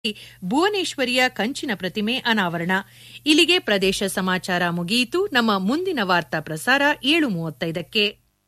ಭುವನೇಶ್ವರಿಯ ಕಂಚಿನ ಪ್ರತಿಮೆ ಅನಾವರಣ ಇಲ್ಲಿಗೆ ಪ್ರದೇಶ ಸಮಾಚಾರ ಮುಗಿಯಿತು ನಮ್ಮ ಮುಂದಿನ ವಾರ್ತಾ ಪ್ರಸಾರ ಏಳು ಮೂವತ್ತೈದಕ್ಕೆ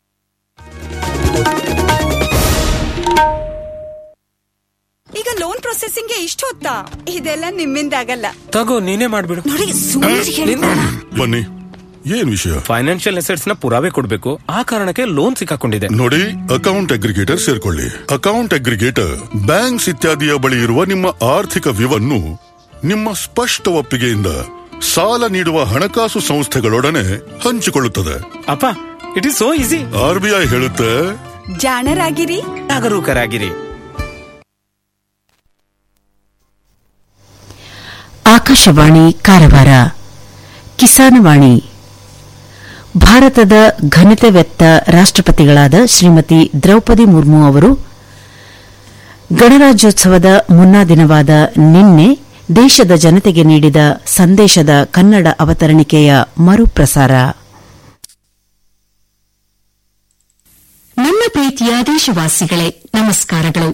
ಈಗ ಲೋನ್ ಪ್ರೊಸೆಸಿಂಗ್ಗೆ ಇಷ್ಟು ಹೊತ್ತಾ ಇದೆಲ್ಲ ನಿಮ್ಮಿಂದ ಆಗಲ್ಲ ತಗೋ ನೀನೇ ಮಾಡ್ಬಿಡು ನೋಡಿ ಸುಮ್ಮನೆ ಹೇಳ್ತಾರ ಬನ್ನಿ ಏನ್ ವಿಷಯ ಫೈನಾನ್ಷಿಯಲ್ ಅಸೆಟ್ಸ್ ನ ಪುರಾವೆ ಕೊಡ್ಬೇಕು ಆ ಕಾರಣಕ್ಕೆ ಲೋನ್ ಸಿಕ್ಕಾಕೊಂಡಿದೆ ನೋಡಿ ಅಕೌಂಟ್ ಅಗ್ರಿಗೇಟರ್ ಸೇರ್ಕೊಳ್ಳಿ ಅಕೌಂಟ್ ಅಗ್ರಿಗೇಟರ್ ಬ್ಯಾಂಕ್ಸ್ ಇತ್ಯಾದಿಯ ಬಳಿ ಇರುವ ನಿಮ್ಮ ಆರ್ಥಿಕ ವಿವನ್ನು ನಿಮ್ಮ ಸ್ಪಷ್ಟ ಒಪ್ಪಿಗೆಯಿಂದ ಸಾಲ ನೀಡುವ ಹಣಕಾಸು ಸಂಸ್ಥೆಗಳೊಡನೆ ಹಂಚಿಕೊಳ್ಳುತ್ತದೆ ಅಪ್ಪ it is so easy RBI ಹೇಳುತ್ತೆ ಜಾಣರಾಗಿರಿ ಜಾಗರೂಕರಾಗಿರಿ ಆಕಾಶವಾಣಿ ಕಾರವಾರ ಕಿಸಾನವಾಣಿ ಭಾರತದ ಘನತೆವೆತ್ತ ರಾಷ್ಟ್ರಪತಿಗಳಾದ ಶ್ರೀಮತಿ ದ್ರೌಪದಿ ಮುರ್ಮು ಅವರು ಗಣರಾಜ್ಯೋತ್ಸವದ ಮುನ್ನಾ ದಿನವಾದ ನಿನ್ನೆ ದೇಶದ ಜನತೆಗೆ ನೀಡಿದ ಸಂದೇಶದ ಕನ್ನಡ ಅವತರಣಿಕೆಯ ಮರುಪ್ರಸಾರ ನನ್ನ ಪ್ರೀತಿಯ ದೇಶವಾಸಿಗಳೇ ನಮಸ್ಕಾರಗಳು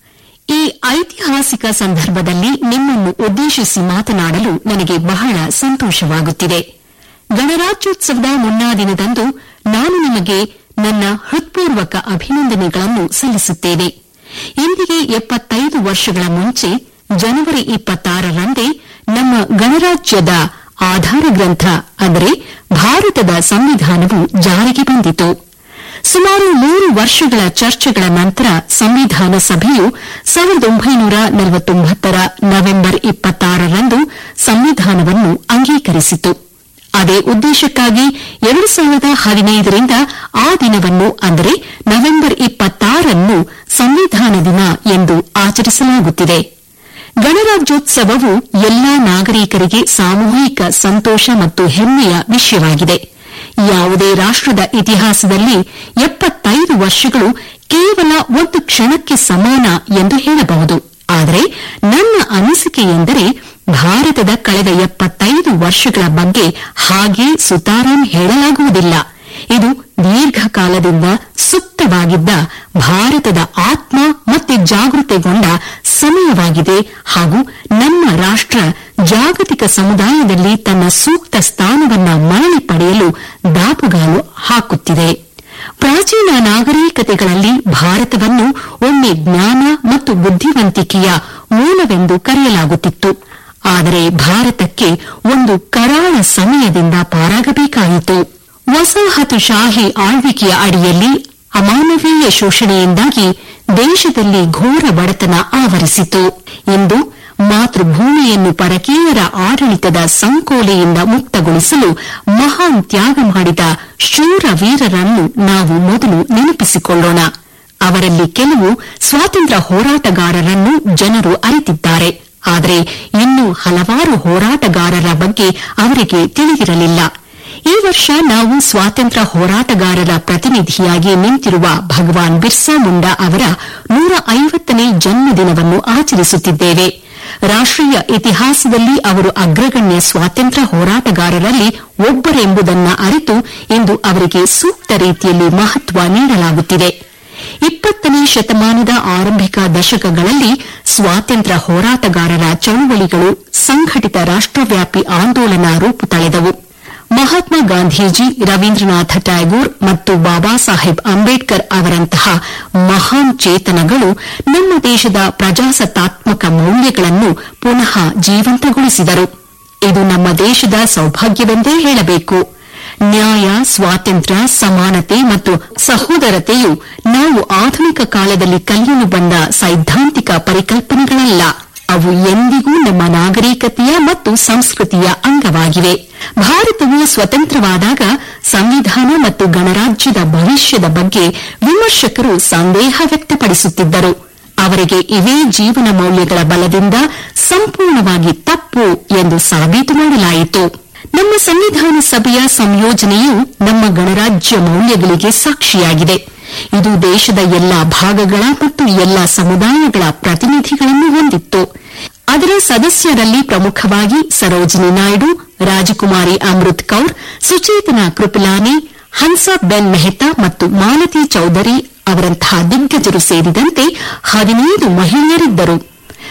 ಈ ಐತಿಹಾಸಿಕ ಸಂದರ್ಭದಲ್ಲಿ ನಿಮ್ಮನ್ನು ಉದ್ದೇಶಿಸಿ ಮಾತನಾಡಲು ನನಗೆ ಬಹಳ ಸಂತೋಷವಾಗುತ್ತಿದೆ ಗಣರಾಜ್ಯೋತ್ಸವದ ಮುನ್ನಾ ದಿನದಂದು ನಾನು ನಿಮಗೆ ನನ್ನ ಹೃತ್ಪೂರ್ವಕ ಅಭಿನಂದನೆಗಳನ್ನು ಸಲ್ಲಿಸುತ್ತೇನೆ ಇಂದಿಗೆ ಎಪ್ಪತ್ತೈದು ವರ್ಷಗಳ ಮುಂಚೆ ಜನವರಿ ಇಪ್ಪತ್ತಾರರಂದೇ ನಮ್ಮ ಗಣರಾಜ್ಯದ ಆಧಾರ ಗ್ರಂಥ ಅಂದರೆ ಭಾರತದ ಸಂವಿಧಾನವು ಜಾರಿಗೆ ಬಂದಿತು ಸುಮಾರು ಮೂರು ವರ್ಷಗಳ ಚರ್ಚೆಗಳ ನಂತರ ಸಂವಿಧಾನ ಸಭೆಯು ಸಾವಿರದ ಒಂಬೈನೂರ ನಲವತ್ತೊಂಬತ್ತರ ನವೆಂಬರ್ ಇಪ್ಪತ್ತಾರರಂದು ಸಂವಿಧಾನವನ್ನು ಅಂಗೀಕರಿಸಿತು ಅದೇ ಉದ್ದೇಶಕ್ಕಾಗಿ ಎರಡು ಸಾವಿರದ ಹದಿನೈದರಿಂದ ಆ ದಿನವನ್ನು ಅಂದರೆ ನವೆಂಬರ್ ಇಪ್ಪತ್ತಾರನ್ನು ಸಂವಿಧಾನ ದಿನ ಎಂದು ಆಚರಿಸಲಾಗುತ್ತಿದೆ ಗಣರಾಜ್ಯೋತ್ಸವವು ಎಲ್ಲಾ ನಾಗರಿಕರಿಗೆ ಸಾಮೂಹಿಕ ಸಂತೋಷ ಮತ್ತು ಹೆಮ್ಮೆಯ ವಿಷಯವಾಗಿದೆ ಯಾವುದೇ ರಾಷ್ಟದ ಇತಿಹಾಸದಲ್ಲಿ ಎಪ್ಪತ್ತೈದು ವರ್ಷಗಳು ಕೇವಲ ಒಂದು ಕ್ಷಣಕ್ಕೆ ಸಮಾನ ಎಂದು ಹೇಳಬಹುದು ಆದರೆ ನನ್ನ ಅನಿಸಿಕೆ ಎಂದರೆ ಭಾರತದ ಕಳೆದ ಎಪ್ಪತ್ತೈದು ವರ್ಷಗಳ ಬಗ್ಗೆ ಹಾಗೆ ಸುತಾರಾಂ ಹೇಳಲಾಗುವುದಿಲ್ಲ ಇದು ದೀರ್ಘಕಾಲದಿಂದ ಸುಪ್ತವಾಗಿದ್ದ ಭಾರತದ ಆತ್ಮ ಮತ್ತೆ ಜಾಗೃತೆಗೊಂಡ ಸಮಯವಾಗಿದೆ ಹಾಗೂ ನಮ್ಮ ರಾಷ್ಟ್ರ ಜಾಗತಿಕ ಸಮುದಾಯದಲ್ಲಿ ತನ್ನ ಸೂಕ್ತ ಸ್ಥಾನವನ್ನ ಮರಳಿ ಪಡೆಯಲು ದಾಪುಗಾಲು ಹಾಕುತ್ತಿದೆ ಪ್ರಾಚೀನ ನಾಗರಿಕತೆಗಳಲ್ಲಿ ಭಾರತವನ್ನು ಒಮ್ಮೆ ಜ್ಞಾನ ಮತ್ತು ಬುದ್ಧಿವಂತಿಕೆಯ ಮೂಲವೆಂದು ಕರೆಯಲಾಗುತ್ತಿತ್ತು ಆದರೆ ಭಾರತಕ್ಕೆ ಒಂದು ಕರಾಳ ಸಮಯದಿಂದ ಪಾರಾಗಬೇಕಾಯಿತು ವಸಾಹತುಶಾಹಿ ಆಳ್ವಿಕೆಯ ಅಡಿಯಲ್ಲಿ ಅಮಾನವೀಯ ಶೋಷಣೆಯಿಂದಾಗಿ ದೇಶದಲ್ಲಿ ಘೋರ ಬಡತನ ಆವರಿಸಿತು ಇಂದು ಮಾತೃಭೂಮಿಯನ್ನು ಪರಕೀಯರ ಆಡಳಿತದ ಸಂಕೋಲೆಯಿಂದ ಮುಕ್ತಗೊಳಿಸಲು ಮಹಾನ್ ತ್ಯಾಗ ಮಾಡಿದ ಶೂರ ವೀರರನ್ನು ನಾವು ಮೊದಲು ನೆನಪಿಸಿಕೊಳ್ಳೋಣ ಅವರಲ್ಲಿ ಕೆಲವು ಸ್ವಾತಂತ್ರ್ಯ ಹೋರಾಟಗಾರರನ್ನು ಜನರು ಅರಿತಿದ್ದಾರೆ ಆದರೆ ಇನ್ನೂ ಹಲವಾರು ಹೋರಾಟಗಾರರ ಬಗ್ಗೆ ಅವರಿಗೆ ತಿಳಿದಿರಲಿಲ್ಲ ಈ ವರ್ಷ ನಾವು ಸ್ವಾತಂತ್ರ್ಯ ಹೋರಾಟಗಾರರ ಪ್ರತಿನಿಧಿಯಾಗಿ ನಿಂತಿರುವ ಭಗವಾನ್ ಬಿರ್ಸಾ ಮುಂಡಾ ಅವರ ನೂರ ಐವತ್ತನೇ ಜನ್ಮದಿನವನ್ನು ಆಚರಿಸುತ್ತಿದ್ದೇವೆ ರಾಷ್ಟೀಯ ಇತಿಹಾಸದಲ್ಲಿ ಅವರು ಅಗ್ರಗಣ್ಯ ಸ್ವಾತಂತ್ರ್ಯ ಹೋರಾಟಗಾರರಲ್ಲಿ ಒಬ್ಬರೆಂಬುದನ್ನ ಅರಿತು ಇಂದು ಅವರಿಗೆ ಸೂಕ್ತ ರೀತಿಯಲ್ಲಿ ಮಹತ್ವ ನೀಡಲಾಗುತ್ತಿದೆ ಇಪ್ಪತ್ತನೇ ಶತಮಾನದ ಆರಂಭಿಕ ದಶಕಗಳಲ್ಲಿ ಸ್ವಾತಂತ್ರ್ಯ ಹೋರಾಟಗಾರರ ಚಳುವಳಿಗಳು ಸಂಘಟಿತ ರಾಷ್ಟವ್ಯಾಪಿ ಆಂದೋಲನ ರೂಪು ತಳೆದವು ಮಹಾತ್ಮ ಗಾಂಧೀಜಿ ರವೀಂದ್ರನಾಥ ಟ್ಯಾಗೋರ್ ಮತ್ತು ಬಾಬಾ ಸಾಹೇಬ್ ಅಂಬೇಡ್ಕರ್ ಅವರಂತಹ ಮಹಾನ್ ಚೇತನಗಳು ನಮ್ಮ ದೇಶದ ಪ್ರಜಾಸತ್ತಾತ್ಮಕ ಮೌಲ್ಯಗಳನ್ನು ಪುನಃ ಜೀವಂತಗೊಳಿಸಿದರು ಇದು ನಮ್ಮ ದೇಶದ ಸೌಭಾಗ್ಯವೆಂದೇ ಹೇಳಬೇಕು ನ್ಯಾಯ ಸ್ವಾತಂತ್ರ್ಯ ಸಮಾನತೆ ಮತ್ತು ಸಹೋದರತೆಯು ನಾವು ಆಧುನಿಕ ಕಾಲದಲ್ಲಿ ಕಲಿಯಲು ಬಂದ ಸೈದ್ಧಾಂತಿಕ ಪರಿಕಲ್ಪನೆಗಳಲ್ಲ ಅವು ಎಂದಿಗೂ ನಮ್ಮ ನಾಗರಿಕತೆಯ ಮತ್ತು ಸಂಸ್ಕೃತಿಯ ಅಂಗವಾಗಿವೆ ಭಾರತವು ಸ್ವತಂತ್ರವಾದಾಗ ಸಂವಿಧಾನ ಮತ್ತು ಗಣರಾಜ್ಯದ ಭವಿಷ್ಯದ ಬಗ್ಗೆ ವಿಮರ್ಶಕರು ಸಂದೇಹ ವ್ಯಕ್ತಪಡಿಸುತ್ತಿದ್ದರು ಅವರಿಗೆ ಇವೇ ಜೀವನ ಮೌಲ್ಯಗಳ ಬಲದಿಂದ ಸಂಪೂರ್ಣವಾಗಿ ತಪ್ಪು ಎಂದು ಸಾಬೀತು ಮಾಡಲಾಯಿತು ನಮ್ಮ ಸಂವಿಧಾನ ಸಭೆಯ ಸಂಯೋಜನೆಯು ನಮ್ಮ ಗಣರಾಜ್ಯ ಮೌಲ್ಯಗಳಿಗೆ ಸಾಕ್ಷಿಯಾಗಿದೆ ಇದು ದೇಶದ ಎಲ್ಲಾ ಭಾಗಗಳ ಮತ್ತು ಎಲ್ಲಾ ಸಮುದಾಯಗಳ ಪ್ರತಿನಿಧಿಗಳನ್ನು ಹೊಂದಿತ್ತು ಅದರ ಸದಸ್ಯರಲ್ಲಿ ಪ್ರಮುಖವಾಗಿ ಸರೋಜಿನಿ ನಾಯ್ಡು ರಾಜಕುಮಾರಿ ಅಮೃತ್ ಕೌರ್ ಸುಚೇತನಾ ಕೃಪಲಾನಿ ಹನ್ಸಾ ಬೆನ್ ಮೆಹ್ತಾ ಮತ್ತು ಮಾಲತಿ ಚೌಧರಿ ಅವರಂತಹ ದಿಗ್ಗಜರು ಸೇರಿದಂತೆ ಹದಿನೈದು ಮಹಿಳೆಯರಿದ್ದರು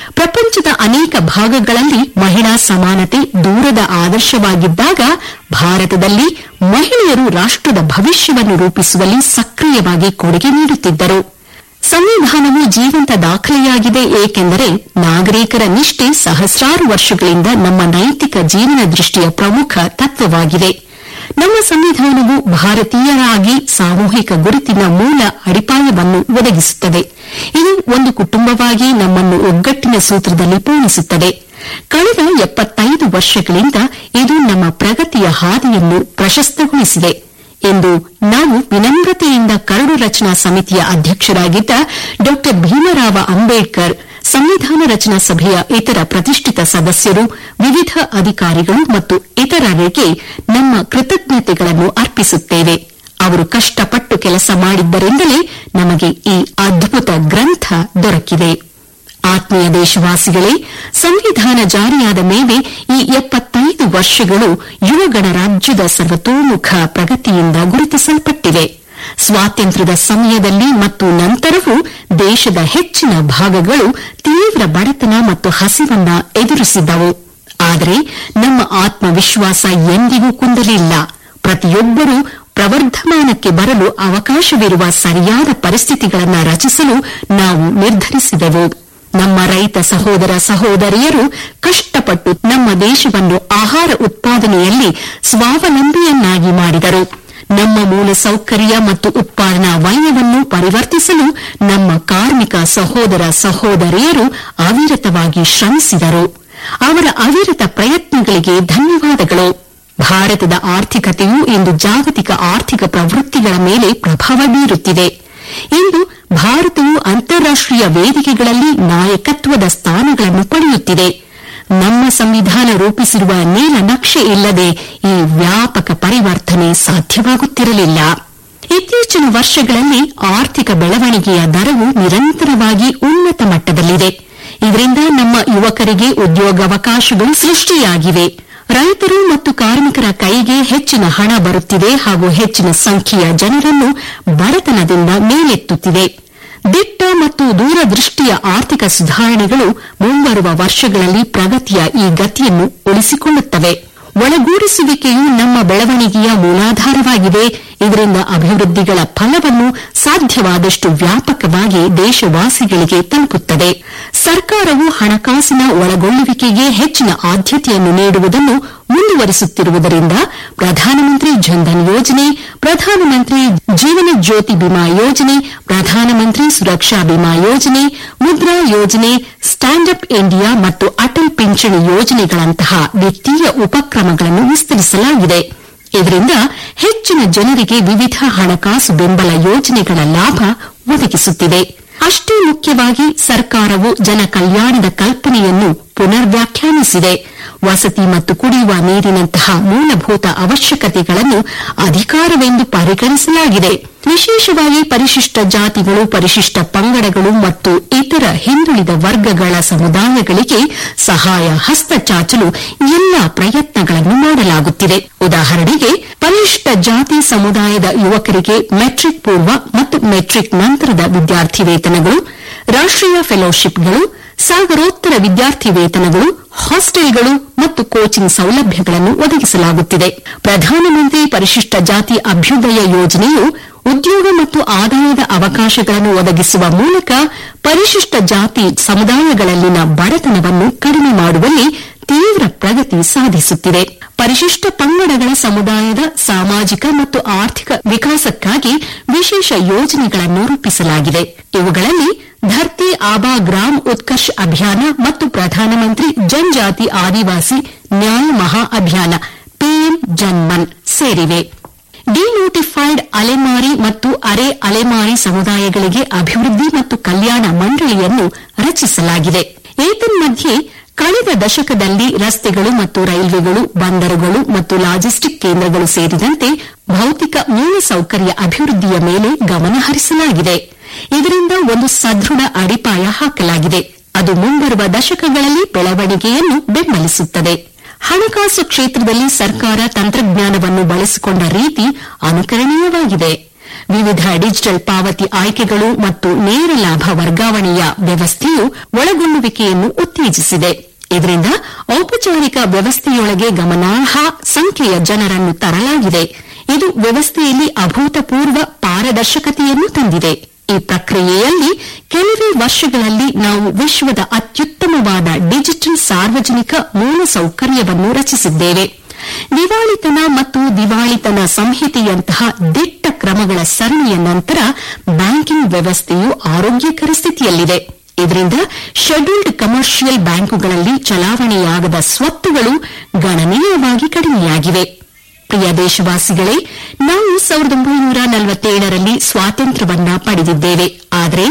ಪ್ರಪಂಚದ ಅನೇಕ ಭಾಗಗಳಲ್ಲಿ ಮಹಿಳಾ ಸಮಾನತೆ ದೂರದ ಆದರ್ಶವಾಗಿದ್ದಾಗ ಭಾರತದಲ್ಲಿ ಮಹಿಳೆಯರು ರಾಷ್ಟದ ಭವಿಷ್ಯವನ್ನು ರೂಪಿಸುವಲ್ಲಿ ಸಕ್ರಿಯವಾಗಿ ಕೊಡುಗೆ ನೀಡುತ್ತಿದ್ದರು ಸಂವಿಧಾನವು ಜೀವಂತ ದಾಖಲೆಯಾಗಿದೆ ಏಕೆಂದರೆ ನಾಗರಿಕರ ನಿಷ್ಠೆ ಸಹಸ್ರಾರು ವರ್ಷಗಳಿಂದ ನಮ್ಮ ನೈತಿಕ ಜೀವನ ದೃಷ್ಟಿಯ ಪ್ರಮುಖ ತತ್ವವಾಗಿದೆ ನಮ್ಮ ಸಂವಿಧಾನವು ಭಾರತೀಯರಾಗಿ ಸಾಮೂಹಿಕ ಗುರುತಿನ ಮೂಲ ಅಡಿಪಾಯವನ್ನು ಒದಗಿಸುತ್ತದೆ ಇದು ಒಂದು ಕುಟುಂಬವಾಗಿ ನಮ್ಮನ್ನು ಒಗ್ಗಟ್ಟಿನ ಸೂತ್ರದಲ್ಲಿ ಪೂರ್ಣಿಸುತ್ತದೆ ಕಳೆದ ಎಪ್ಪತ್ತೈದು ವರ್ಷಗಳಿಂದ ಇದು ನಮ್ಮ ಪ್ರಗತಿಯ ಹಾದಿಯನ್ನು ಪ್ರಶಸ್ತಗೊಳಿಸಿದೆ ಎಂದು ನಾವು ವಿನಮ್ರತೆಯಿಂದ ಕರಡು ರಚನಾ ಸಮಿತಿಯ ಅಧ್ಯಕ್ಷರಾಗಿದ್ದ ಡಾ ಭೀಮರಾವ ಅಂಬೇಡ್ಕರ್ ಸಂವಿಧಾನ ರಚನಾ ಸಭೆಯ ಇತರ ಪ್ರತಿಷ್ಠಿತ ಸದಸ್ಯರು ವಿವಿಧ ಅಧಿಕಾರಿಗಳು ಮತ್ತು ಇತರರಿಗೆ ನಮ್ಮ ಕೃತಜ್ಞತೆಗಳನ್ನು ಅರ್ಪಿಸುತ್ತೇವೆ ಅವರು ಕಷ್ಟಪಟ್ಟು ಕೆಲಸ ಮಾಡಿದ್ದರಿಂದಲೇ ನಮಗೆ ಈ ಅದ್ಭುತ ಗ್ರಂಥ ದೊರಕಿದೆ ಆತ್ಮೀಯ ದೇಶವಾಸಿಗಳೇ ಸಂವಿಧಾನ ಜಾರಿಯಾದ ಮೇಲೆ ಈ ಎಪ್ಪತ್ತೈದು ವರ್ಷಗಳು ಯುವಗಣ ರಾಜ್ಯದ ಸರ್ವತೋಮುಖ ಪ್ರಗತಿಯಿಂದ ಗುರುತಿಸಲ್ಪಟ್ಟಿವೆ ಸ್ವಾತಂತ್ರ್ಯದ ಸಮಯದಲ್ಲಿ ಮತ್ತು ನಂತರವೂ ದೇಶದ ಹೆಚ್ಚಿನ ಭಾಗಗಳು ತೀವ್ರ ಬಡತನ ಮತ್ತು ಹಸಿವನ್ನ ಎದುರಿಸಿದ್ದವು ಆದರೆ ನಮ್ಮ ಆತ್ಮವಿಶ್ವಾಸ ಎಂದಿಗೂ ಕುಂದಲಿಲ್ಲ ಪ್ರತಿಯೊಬ್ಬರೂ ಪ್ರವರ್ಧಮಾನಕ್ಕೆ ಬರಲು ಅವಕಾಶವಿರುವ ಸರಿಯಾದ ಪರಿಸ್ಥಿತಿಗಳನ್ನು ರಚಿಸಲು ನಾವು ನಿರ್ಧರಿಸಿದೆವು ನಮ್ಮ ರೈತ ಸಹೋದರ ಸಹೋದರಿಯರು ಕಷ್ಟಪಟ್ಟು ನಮ್ಮ ದೇಶವನ್ನು ಆಹಾರ ಉತ್ಪಾದನೆಯಲ್ಲಿ ಸ್ವಾವಲಂಬಿಯನ್ನಾಗಿ ಮಾಡಿದರು ನಮ್ಮ ಮೂಲ ಸೌಕರ್ಯ ಮತ್ತು ಉತ್ಪಾದನಾ ವಲಯವನ್ನು ಪರಿವರ್ತಿಸಲು ನಮ್ಮ ಕಾರ್ಮಿಕ ಸಹೋದರ ಸಹೋದರಿಯರು ಅವಿರತವಾಗಿ ಶ್ರಮಿಸಿದರು ಅವರ ಅವಿರತ ಪ್ರಯತ್ನಗಳಿಗೆ ಧನ್ಯವಾದಗಳು ಭಾರತದ ಆರ್ಥಿಕತೆಯು ಇಂದು ಜಾಗತಿಕ ಆರ್ಥಿಕ ಪ್ರವೃತ್ತಿಗಳ ಮೇಲೆ ಪ್ರಭಾವ ಬೀರುತ್ತಿದೆ ಇಂದು ಭಾರತವು ಅಂತಾರಾಷ್ಟೀಯ ವೇದಿಕೆಗಳಲ್ಲಿ ನಾಯಕತ್ವದ ಸ್ಥಾನಗಳನ್ನು ಪಡೆಯುತ್ತಿದೆ ನಮ್ಮ ಸಂವಿಧಾನ ರೂಪಿಸಿರುವ ನೀಲನಕ್ಷೆ ಇಲ್ಲದೆ ಈ ವ್ಯಾಪಕ ಪರಿವರ್ತನೆ ಸಾಧ್ಯವಾಗುತ್ತಿರಲಿಲ್ಲ ಇತ್ತೀಚಿನ ವರ್ಷಗಳಲ್ಲಿ ಆರ್ಥಿಕ ಬೆಳವಣಿಗೆಯ ದರವು ನಿರಂತರವಾಗಿ ಉನ್ನತ ಮಟ್ಟದಲ್ಲಿದೆ ಇದರಿಂದ ನಮ್ಮ ಯುವಕರಿಗೆ ಉದ್ಯೋಗಾವಕಾಶಗಳು ಸೃಷ್ಟಿಯಾಗಿವೆ ರೈತರು ಮತ್ತು ಕಾರ್ಮಿಕರ ಕೈಗೆ ಹೆಚ್ಚಿನ ಹಣ ಬರುತ್ತಿದೆ ಹಾಗೂ ಹೆಚ್ಚಿನ ಸಂಖ್ಯೆಯ ಜನರನ್ನು ಬಡತನದಿಂದ ಮೇಲೆತ್ತುತ್ತಿದೆ ದಿಟ್ಟ ಮತ್ತು ದೂರದೃಷ್ಟಿಯ ಆರ್ಥಿಕ ಸುಧಾರಣೆಗಳು ಮುಂಬರುವ ವರ್ಷಗಳಲ್ಲಿ ಪ್ರಗತಿಯ ಈ ಗತಿಯನ್ನು ಉಳಿಸಿಕೊಳ್ಳುತ್ತವೆ ಒಳಗೂಡಿಸುವಿಕೆಯು ನಮ್ಮ ಬೆಳವಣಿಗೆಯ ಮೂಲಾಧಾರವಾಗಿದೆ ಇದರಿಂದ ಅಭಿವೃದ್ಧಿಗಳ ಫಲವನ್ನು ಸಾಧ್ಯವಾದಷ್ಟು ವ್ಯಾಪಕವಾಗಿ ದೇಶವಾಸಿಗಳಿಗೆ ತಲುಪುತ್ತದೆ ಸರ್ಕಾರವು ಹಣಕಾಸಿನ ಒಳಗೊಳ್ಳುವಿಕೆಗೆ ಹೆಚ್ಚಿನ ಆದ್ಯತೆಯನ್ನು ನೀಡುವುದನ್ನು ಮುಂದುವರಿಸುತ್ತಿರುವುದರಿಂದ ಪ್ರಧಾನಮಂತ್ರಿ ಜನ್ಧನ್ ಯೋಜನೆ ಪ್ರಧಾನಮಂತ್ರಿ ಜೀವನ ಜ್ಯೋತಿ ಬಿಮಾ ಯೋಜನೆ ಪ್ರಧಾನಮಂತ್ರಿ ಸುರಕ್ಷಾ ಬಿಮಾ ಯೋಜನೆ ಮುದ್ರಾ ಯೋಜನೆ ಸ್ಟ್ಯಾಂಡ್ ಅಪ್ ಇಂಡಿಯಾ ಮತ್ತು ಅಟಲ್ ಪಿಂಚಣಿ ಯೋಜನೆಗಳಂತಹ ವಿತ್ತೀಯ ಉಪಕ್ರಮಗಳನ್ನು ವಿಸ್ತರಿಸಲಾಗಿದೆ ಇದರಿಂದ ಹೆಚ್ಚಿನ ಜನರಿಗೆ ವಿವಿಧ ಹಣಕಾಸು ಬೆಂಬಲ ಯೋಜನೆಗಳ ಲಾಭ ಒದಗಿಸುತ್ತಿದೆ ಅಷ್ಟೇ ಮುಖ್ಯವಾಗಿ ಸರ್ಕಾರವು ಜನ ಕಲ್ಯಾಣದ ಕಲ್ಪನೆಯನ್ನು ಪುನರ್ವ್ಯಾಖ್ಯಾನಿಸಿದೆ ವಸತಿ ಮತ್ತು ಕುಡಿಯುವ ನೀರಿನಂತಹ ಮೂಲಭೂತ ಅವಶ್ಯಕತೆಗಳನ್ನು ಅಧಿಕಾರವೆಂದು ಪರಿಗಣಿಸಲಾಗಿದೆ ವಿಶೇಷವಾಗಿ ಪರಿಶಿಷ್ಟ ಜಾತಿಗಳು ಪರಿಶಿಷ್ಟ ಪಂಗಡಗಳು ಮತ್ತು ಇತರ ಹಿಂದುಳಿದ ವರ್ಗಗಳ ಸಮುದಾಯಗಳಿಗೆ ಸಹಾಯ ಹಸ್ತ ಚಾಚಲು ಎಲ್ಲಾ ಪ್ರಯತ್ನಗಳನ್ನು ಮಾಡಲಾಗುತ್ತಿದೆ ಉದಾಹರಣೆಗೆ ಪರಿಶಿಷ್ಟ ಜಾತಿ ಸಮುದಾಯದ ಯುವಕರಿಗೆ ಮೆಟ್ರಿಕ್ ಪೂರ್ವ ಮತ್ತು ಮೆಟ್ರಿಕ್ ನಂತರದ ವಿದ್ಯಾರ್ಥಿ ವೇತನಗಳು ರಾಷ್ಟೀಯ ಫೆಲೋಶಿಪ್ಗಳು ಸಾಗರೋತ್ತರ ವಿದ್ಯಾರ್ಥಿ ವೇತನಗಳು ಹಾಸ್ಟೆಲ್ಗಳು ಮತ್ತು ಕೋಚಿಂಗ್ ಸೌಲಭ್ಯಗಳನ್ನು ಒದಗಿಸಲಾಗುತ್ತಿದೆ ಪ್ರಧಾನಮಂತ್ರಿ ಪರಿಶಿಷ್ಟ ಜಾತಿ ಅಭ್ಯುದಯ ಯೋಜನೆಯು ಉದ್ಯೋಗ ಮತ್ತು ಆದಾಯದ ಅವಕಾಶಗಳನ್ನು ಒದಗಿಸುವ ಮೂಲಕ ಪರಿಶಿಷ್ಟ ಜಾತಿ ಸಮುದಾಯಗಳಲ್ಲಿನ ಬಡತನವನ್ನು ಕಡಿಮೆ ಮಾಡುವಲ್ಲಿ ತೀವ್ರ ಪ್ರಗತಿ ಸಾಧಿಸುತ್ತಿದೆ ಪರಿಶಿಷ್ಟ ಪಂಗಡಗಳ ಸಮುದಾಯದ ಸಾಮಾಜಿಕ ಮತ್ತು ಆರ್ಥಿಕ ವಿಕಾಸಕ್ಕಾಗಿ ವಿಶೇಷ ಯೋಜನೆಗಳನ್ನು ರೂಪಿಸಲಾಗಿದೆ ಇವುಗಳಲ್ಲಿ ಧರ್ತಿ ಆಬಾ ಗ್ರಾಮ್ ಉತ್ಕರ್ಷ್ ಅಭಿಯಾನ ಮತ್ತು ಪ್ರಧಾನಮಂತ್ರಿ ಜನಜಾತಿ ಆದಿವಾಸಿ ನ್ಯಾಯ ಮಹಾ ಅಭಿಯಾನ ಪಿಎಂ ಜನ್ಮನ್ ಸೇರಿವೆ ಡಿನೋಟಿಫೈಡ್ ಅಲೆಮಾರಿ ಮತ್ತು ಅರೆ ಅಲೆಮಾರಿ ಸಮುದಾಯಗಳಿಗೆ ಅಭಿವೃದ್ಧಿ ಮತ್ತು ಕಲ್ಯಾಣ ಮಂಡಳಿಯನ್ನು ರಚಿಸಲಾಗಿದೆ ಏತನ್ಮಧ್ಯೆ ಕಳೆದ ದಶಕದಲ್ಲಿ ರಸ್ತೆಗಳು ಮತ್ತು ರೈಲ್ವೆಗಳು ಬಂದರುಗಳು ಮತ್ತು ಲಾಜಿಸ್ಟಿಕ್ ಕೇಂದ್ರಗಳು ಸೇರಿದಂತೆ ಭೌತಿಕ ಮೂಲಸೌಕರ್ಯ ಅಭಿವೃದ್ಧಿಯ ಮೇಲೆ ಗಮನ ಹರಿಸಲಾಗಿದೆ ಇದರಿಂದ ಒಂದು ಸದೃಢ ಅಡಿಪಾಯ ಹಾಕಲಾಗಿದೆ ಅದು ಮುಂಬರುವ ದಶಕಗಳಲ್ಲಿ ಬೆಳವಣಿಗೆಯನ್ನು ಬೆಂಬಲಿಸುತ್ತದೆ ಹಣಕಾಸು ಕ್ಷೇತ್ರದಲ್ಲಿ ಸರ್ಕಾರ ತಂತ್ರಜ್ಞಾನವನ್ನು ಬಳಸಿಕೊಂಡ ರೀತಿ ಅನುಕರಣೀಯವಾಗಿದೆ ವಿವಿಧ ಡಿಜಿಟಲ್ ಪಾವತಿ ಆಯ್ಕೆಗಳು ಮತ್ತು ನೇರ ಲಾಭ ವರ್ಗಾವಣೆಯ ವ್ಯವಸ್ಥೆಯು ಒಳಗೊಳ್ಳುವಿಕೆಯನ್ನು ಉತ್ತೇಜಿಸಿದೆ ಇದರಿಂದ ಔಪಚಾರಿಕ ವ್ಯವಸ್ಥೆಯೊಳಗೆ ಗಮನಾರ್ಹ ಸಂಖ್ಯೆಯ ಜನರನ್ನು ತರಲಾಗಿದೆ ಇದು ವ್ಯವಸ್ಥೆಯಲ್ಲಿ ಅಭೂತಪೂರ್ವ ಪಾರದರ್ಶಕತೆಯನ್ನು ತಂದಿದೆ ಈ ಪ್ರಕ್ರಿಯೆಯಲ್ಲಿ ಕೆಲವೇ ವರ್ಷಗಳಲ್ಲಿ ನಾವು ವಿಶ್ವದ ಅತ್ಯುತ್ತಮವಾದ ಡಿಜಿಟಲ್ ಸಾರ್ವಜನಿಕ ಮೂಲಸೌಕರ್ಯವನ್ನು ರಚಿಸಿದ್ದೇವೆ ದಿವಾಳಿತನ ಮತ್ತು ದಿವಾಳಿತನ ಸಂಹಿತೆಯಂತಹ ದಿಟ್ಟ ಕ್ರಮಗಳ ಸರಣಿಯ ನಂತರ ಬ್ಯಾಂಕಿಂಗ್ ವ್ಯವಸ್ಥೆಯು ಆರೋಗ್ಯಕರ ಸ್ಥಿತಿಯಲ್ಲಿದೆ ಇದರಿಂದ ಶೆಡ್ಯೂಲ್ಡ್ ಕಮರ್ಷಿಯಲ್ ಬ್ಯಾಂಕುಗಳಲ್ಲಿ ಚಲಾವಣೆಯಾಗದ ಸ್ವತ್ತುಗಳು ಗಣನೀಯವಾಗಿ ಕಡಿಮೆಯಾಗಿವೆ ಪ್ರಿಯ ದೇಶವಾಸಿಗಳೇ ನಾವು ಸಾವಿರದ ಒಂಬೈನೂರ ನಲವತ್ತೇಳರಲ್ಲಿ ಸ್ವಾತಂತ್ರ್ಯವನ್ನ ಪಡೆದಿದ್ದೇವೆ ಆದರೆ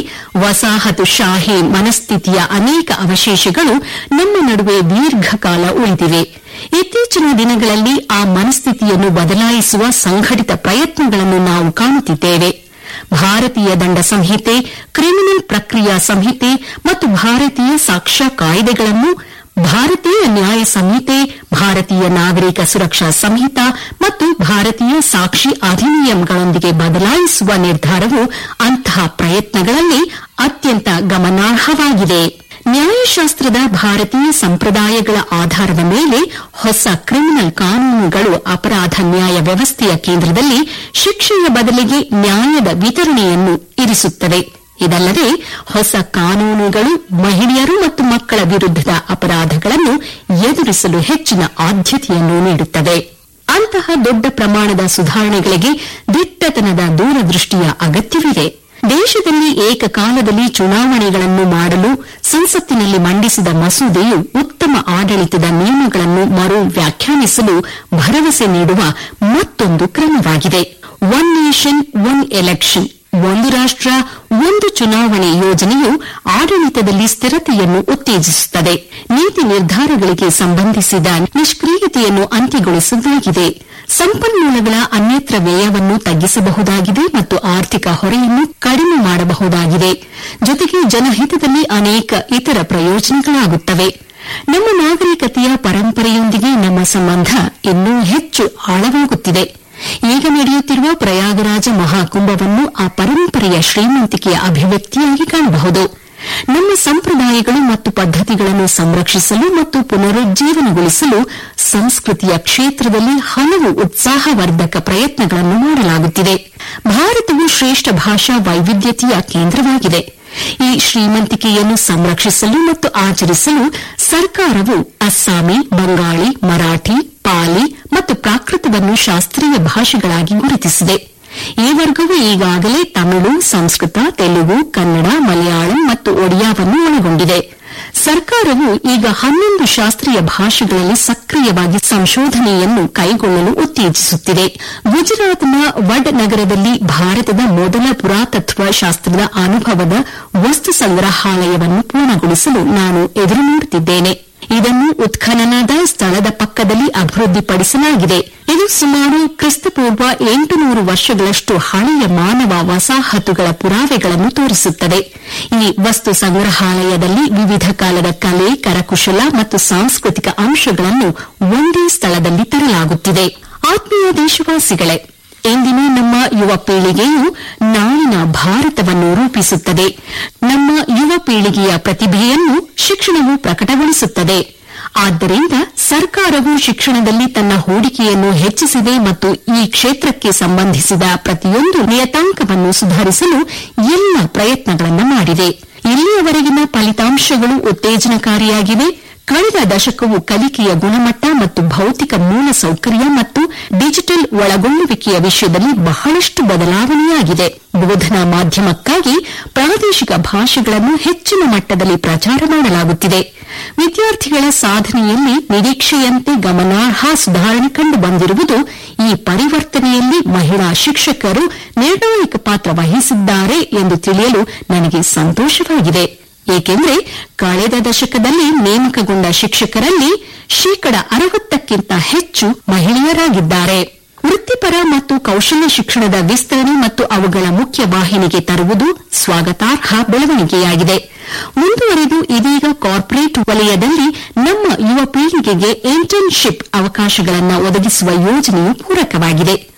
ವಸಾಹತುಶಾಹಿ ಮನಸ್ಥಿತಿಯ ಅನೇಕ ಅವಶೇಷಗಳು ನಮ್ಮ ನಡುವೆ ದೀರ್ಘಕಾಲ ಉಳಿದಿವೆ ಇತ್ತೀಚಿನ ದಿನಗಳಲ್ಲಿ ಆ ಮನಸ್ಥಿತಿಯನ್ನು ಬದಲಾಯಿಸುವ ಸಂಘಟಿತ ಪ್ರಯತ್ನಗಳನ್ನು ನಾವು ಕಾಣುತ್ತಿದ್ದೇವೆ ಭಾರತೀಯ ದಂಡ ಸಂಹಿತೆ ಕ್ರಿಮಿನಲ್ ಪ್ರಕ್ರಿಯಾ ಸಂಹಿತೆ ಮತ್ತು ಭಾರತೀಯ ಸಾಕ್ಷ್ಯ ಕಾಯ್ದೆಗಳನ್ನು ಭಾರತೀಯ ನ್ಯಾಯ ಸಂಹಿತೆ ಭಾರತೀಯ ನಾಗರಿಕ ಸುರಕ್ಷಾ ಸಂಹಿತ ಮತ್ತು ಭಾರತೀಯ ಸಾಕ್ಷಿ ಅಧಿನಿಯಂಗಳೊಂದಿಗೆ ಬದಲಾಯಿಸುವ ನಿರ್ಧಾರವು ಅಂತಹ ಪ್ರಯತ್ನಗಳಲ್ಲಿ ಅತ್ಯಂತ ಗಮನಾರ್ಹವಾಗಿದೆ ನ್ಯಾಯಶಾಸ್ತ್ರದ ಭಾರತೀಯ ಸಂಪ್ರದಾಯಗಳ ಆಧಾರದ ಮೇಲೆ ಹೊಸ ಕ್ರಿಮಿನಲ್ ಕಾನೂನುಗಳು ಅಪರಾಧ ನ್ಯಾಯ ವ್ಯವಸ್ಥೆಯ ಕೇಂದ್ರದಲ್ಲಿ ಶಿಕ್ಷೆಯ ಬದಲಿಗೆ ನ್ಯಾಯದ ವಿತರಣೆಯನ್ನು ಇರಿಸುತ್ತವೆ ಇದಲ್ಲದೆ ಹೊಸ ಕಾನೂನುಗಳು ಮಹಿಳೆಯರು ಮತ್ತು ಮಕ್ಕಳ ವಿರುದ್ಧದ ಅಪರಾಧಗಳನ್ನು ಎದುರಿಸಲು ಹೆಚ್ಚಿನ ಆದ್ಯತೆಯನ್ನು ನೀಡುತ್ತವೆ ಅಂತಹ ದೊಡ್ಡ ಪ್ರಮಾಣದ ಸುಧಾರಣೆಗಳಿಗೆ ದಿಟ್ಟತನದ ದೂರದೃಷ್ಟಿಯ ಅಗತ್ಯವಿದೆ ದೇಶದಲ್ಲಿ ಏಕಕಾಲದಲ್ಲಿ ಚುನಾವಣೆಗಳನ್ನು ಮಾಡಲು ಸಂಸತ್ತಿನಲ್ಲಿ ಮಂಡಿಸಿದ ಮಸೂದೆಯು ಉತ್ತಮ ಆಡಳಿತದ ನಿಯಮಗಳನ್ನು ಮರು ವ್ಯಾಖ್ಯಾನಿಸಲು ಭರವಸೆ ನೀಡುವ ಮತ್ತೊಂದು ಕ್ರಮವಾಗಿದೆ ಒನ್ ನೇಷನ್ ಒನ್ ಎಲೆಕ್ಷನ್ ಒಂದು ರಾಷ್ಟ್ರ ಒಂದು ಚುನಾವಣೆ ಯೋಜನೆಯು ಆಡಳಿತದಲ್ಲಿ ಸ್ಥಿರತೆಯನ್ನು ಉತ್ತೇಜಿಸುತ್ತದೆ ನೀತಿ ನಿರ್ಧಾರಗಳಿಗೆ ಸಂಬಂಧಿಸಿದ ನಿಷ್ಕ್ರಿಯತೆಯನ್ನು ಅಂತ್ಯಗೊಳಿಸಲಾಗಿದೆ ಸಂಪನ್ಮೂಲಗಳ ಅನ್ಯತ್ರ ವ್ಯಯವನ್ನು ತಗ್ಗಿಸಬಹುದಾಗಿದೆ ಮತ್ತು ಆರ್ಥಿಕ ಹೊರೆಯನ್ನು ಕಡಿಮೆ ಮಾಡಬಹುದಾಗಿದೆ ಜೊತೆಗೆ ಜನಹಿತದಲ್ಲಿ ಅನೇಕ ಇತರ ಪ್ರಯೋಜನಗಳಾಗುತ್ತವೆ ನಮ್ಮ ನಾಗರಿಕತೆಯ ಪರಂಪರೆಯೊಂದಿಗೆ ನಮ್ಮ ಸಂಬಂಧ ಇನ್ನೂ ಹೆಚ್ಚು ಆಳವಾಗುತ್ತಿದೆ ಈಗ ನಡೆಯುತ್ತಿರುವ ಪ್ರಯಾಗರಾಜ ಮಹಾಕುಂಭವನ್ನು ಆ ಪರಂಪರೆಯ ಶ್ರೀಮಂತಿಕೆಯ ಅಭಿವ್ಯಕ್ತಿಯಾಗಿ ಕಾಣಬಹುದು ನಮ್ಮ ಸಂಪ್ರದಾಯಗಳು ಮತ್ತು ಪದ್ಧತಿಗಳನ್ನು ಸಂರಕ್ಷಿಸಲು ಮತ್ತು ಪುನರುಜ್ಜೀವನಗೊಳಿಸಲು ಸಂಸ್ಕೃತಿಯ ಕ್ಷೇತ್ರದಲ್ಲಿ ಹಲವು ಉತ್ಸಾಹವರ್ಧಕ ಪ್ರಯತ್ನಗಳನ್ನು ಮಾಡಲಾಗುತ್ತಿದೆ ಭಾರತವು ಶ್ರೇಷ್ಠ ಭಾಷಾ ವೈವಿಧ್ಯತೆಯ ಕೇಂದ್ರವಾಗಿದೆ ಈ ಶ್ರೀಮಂತಿಕೆಯನ್ನು ಸಂರಕ್ಷಿಸಲು ಮತ್ತು ಆಚರಿಸಲು ಸರ್ಕಾರವು ಅಸ್ಸಾಮಿ ಬಂಗಾಳಿ ಮರಾಠಿ ಪಾಲಿ ಮತ್ತು ಪ್ರಾಕೃತವನ್ನು ಶಾಸ್ತ್ರೀಯ ಭಾಷೆಗಳಾಗಿ ಗುರುತಿಸಿದೆ ಈ ವರ್ಗವು ಈಗಾಗಲೇ ತಮಿಳು ಸಂಸ್ಕೃತ ತೆಲುಗು ಕನ್ನಡ ಮಲಯಾಳಂ ಮತ್ತು ಒಡಿಯಾವನ್ನು ಒಳಗೊಂಡಿದೆ ಸರ್ಕಾರವು ಈಗ ಹನ್ನೊಂದು ಶಾಸ್ತ್ರೀಯ ಭಾಷೆಗಳಲ್ಲಿ ಸಕ್ರಿಯವಾಗಿ ಸಂಶೋಧನೆಯನ್ನು ಕೈಗೊಳ್ಳಲು ಉತ್ತೇಜಿಸುತ್ತಿದೆ ಗುಜರಾತ್ನ ವಡ್ ನಗರದಲ್ಲಿ ಭಾರತದ ಮೊದಲ ಪುರಾತತ್ವ ಶಾಸ್ತ್ರದ ಅನುಭವದ ವಸ್ತು ಸಂಗ್ರಹಾಲಯವನ್ನು ಪೂರ್ಣಗೊಳಿಸಲು ನಾನು ಎದುರು ನೋಡುತ್ತಿದ್ದೇನೆ ಇದನ್ನು ಉತ್ಖನನದ ಸ್ಥಳದ ಪಕ್ಕದಲ್ಲಿ ಅಭಿವೃದ್ಧಿಪಡಿಸಲಾಗಿದೆ ಇದು ಸುಮಾರು ಕ್ರಿಸ್ತಪೂರ್ವ ಎಂಟುನೂರು ವರ್ಷಗಳಷ್ಟು ಹಳೆಯ ಮಾನವ ವಸಾಹತುಗಳ ಪುರಾವೆಗಳನ್ನು ತೋರಿಸುತ್ತದೆ ಈ ವಸ್ತು ಸಂಗ್ರಹಾಲಯದಲ್ಲಿ ವಿವಿಧ ಕಾಲದ ಕಲೆ ಕರಕುಶಲ ಮತ್ತು ಸಾಂಸ್ಕೃತಿಕ ಅಂಶಗಳನ್ನು ಒಂದೇ ಸ್ಥಳದಲ್ಲಿ ತರಲಾಗುತ್ತಿದೆ ಆತ್ಮೀಯ ದೇಶವಾಸಿಗಳೇ ಇಂದಿನ ನಮ್ಮ ಯುವ ಪೀಳಿಗೆಯು ನಾಳಿನ ಭಾರತವನ್ನು ರೂಪಿಸುತ್ತದೆ ನಮ್ಮ ಯುವ ಪೀಳಿಗೆಯ ಪ್ರತಿಭೆಯನ್ನು ಶಿಕ್ಷಣವು ಪ್ರಕಟಗೊಳಿಸುತ್ತದೆ ಆದ್ದರಿಂದ ಸರ್ಕಾರವು ಶಿಕ್ಷಣದಲ್ಲಿ ತನ್ನ ಹೂಡಿಕೆಯನ್ನು ಹೆಚ್ಚಿಸಿದೆ ಮತ್ತು ಈ ಕ್ಷೇತ್ರಕ್ಕೆ ಸಂಬಂಧಿಸಿದ ಪ್ರತಿಯೊಂದು ನಿಯತಾಂಕವನ್ನು ಸುಧಾರಿಸಲು ಎಲ್ಲ ಪ್ರಯತ್ನಗಳನ್ನು ಮಾಡಿದೆ ಇಲ್ಲಿಯವರೆಗಿನ ಫಲಿತಾಂಶಗಳು ಉತ್ತೇಜನಕಾರಿಯಾಗಿವೆ ಕಳೆದ ದಶಕವು ಕಲಿಕೆಯ ಗುಣಮಟ್ಟ ಮತ್ತು ಭೌತಿಕ ಮೂಲಸೌಕರ್ಯ ಮತ್ತು ಡಿಜಿಟಲ್ ಒಳಗೊಳ್ಳುವಿಕೆಯ ವಿಷಯದಲ್ಲಿ ಬಹಳಷ್ಟು ಬದಲಾವಣೆಯಾಗಿದೆ ಬೋಧನಾ ಮಾಧ್ಯಮಕ್ಕಾಗಿ ಪ್ರಾದೇಶಿಕ ಭಾಷೆಗಳನ್ನು ಹೆಚ್ಚಿನ ಮಟ್ಟದಲ್ಲಿ ಪ್ರಚಾರ ಮಾಡಲಾಗುತ್ತಿದೆ ವಿದ್ಯಾರ್ಥಿಗಳ ಸಾಧನೆಯಲ್ಲಿ ನಿರೀಕ್ಷೆಯಂತೆ ಗಮನಾರ್ಹ ಸುಧಾರಣೆ ಕಂಡು ಬಂದಿರುವುದು ಈ ಪರಿವರ್ತನೆಯಲ್ಲಿ ಮಹಿಳಾ ಶಿಕ್ಷಕರು ನಿರ್ಣಾಯಕ ಪಾತ್ರ ವಹಿಸಿದ್ದಾರೆ ಎಂದು ತಿಳಿಯಲು ನನಗೆ ಸಂತೋಷವಾಗಿದೆ ಏಕೆಂದರೆ ಕಳೆದ ದಶಕದಲ್ಲಿ ನೇಮಕಗೊಂಡ ಶಿಕ್ಷಕರಲ್ಲಿ ಶೇಕಡ ಅರವತ್ತಕ್ಕಿಂತ ಹೆಚ್ಚು ಮಹಿಳೆಯರಾಗಿದ್ದಾರೆ ವೃತ್ತಿಪರ ಮತ್ತು ಕೌಶಲ್ಯ ಶಿಕ್ಷಣದ ವಿಸ್ತರಣೆ ಮತ್ತು ಅವುಗಳ ಮುಖ್ಯ ವಾಹಿನಿಗೆ ತರುವುದು ಸ್ವಾಗತಾರ್ಹ ಬೆಳವಣಿಗೆಯಾಗಿದೆ ಮುಂದುವರೆದು ಇದೀಗ ಕಾರ್ಪೊರೇಟ್ ವಲಯದಲ್ಲಿ ನಮ್ಮ ಯುವ ಪೀಳಿಗೆಗೆ ಇಂಟರ್ನ್ಶಿಪ್ ಅವಕಾಶಗಳನ್ನು ಒದಗಿಸುವ ಯೋಜನೆಯು ಪೂರಕವಾಗಿದೆ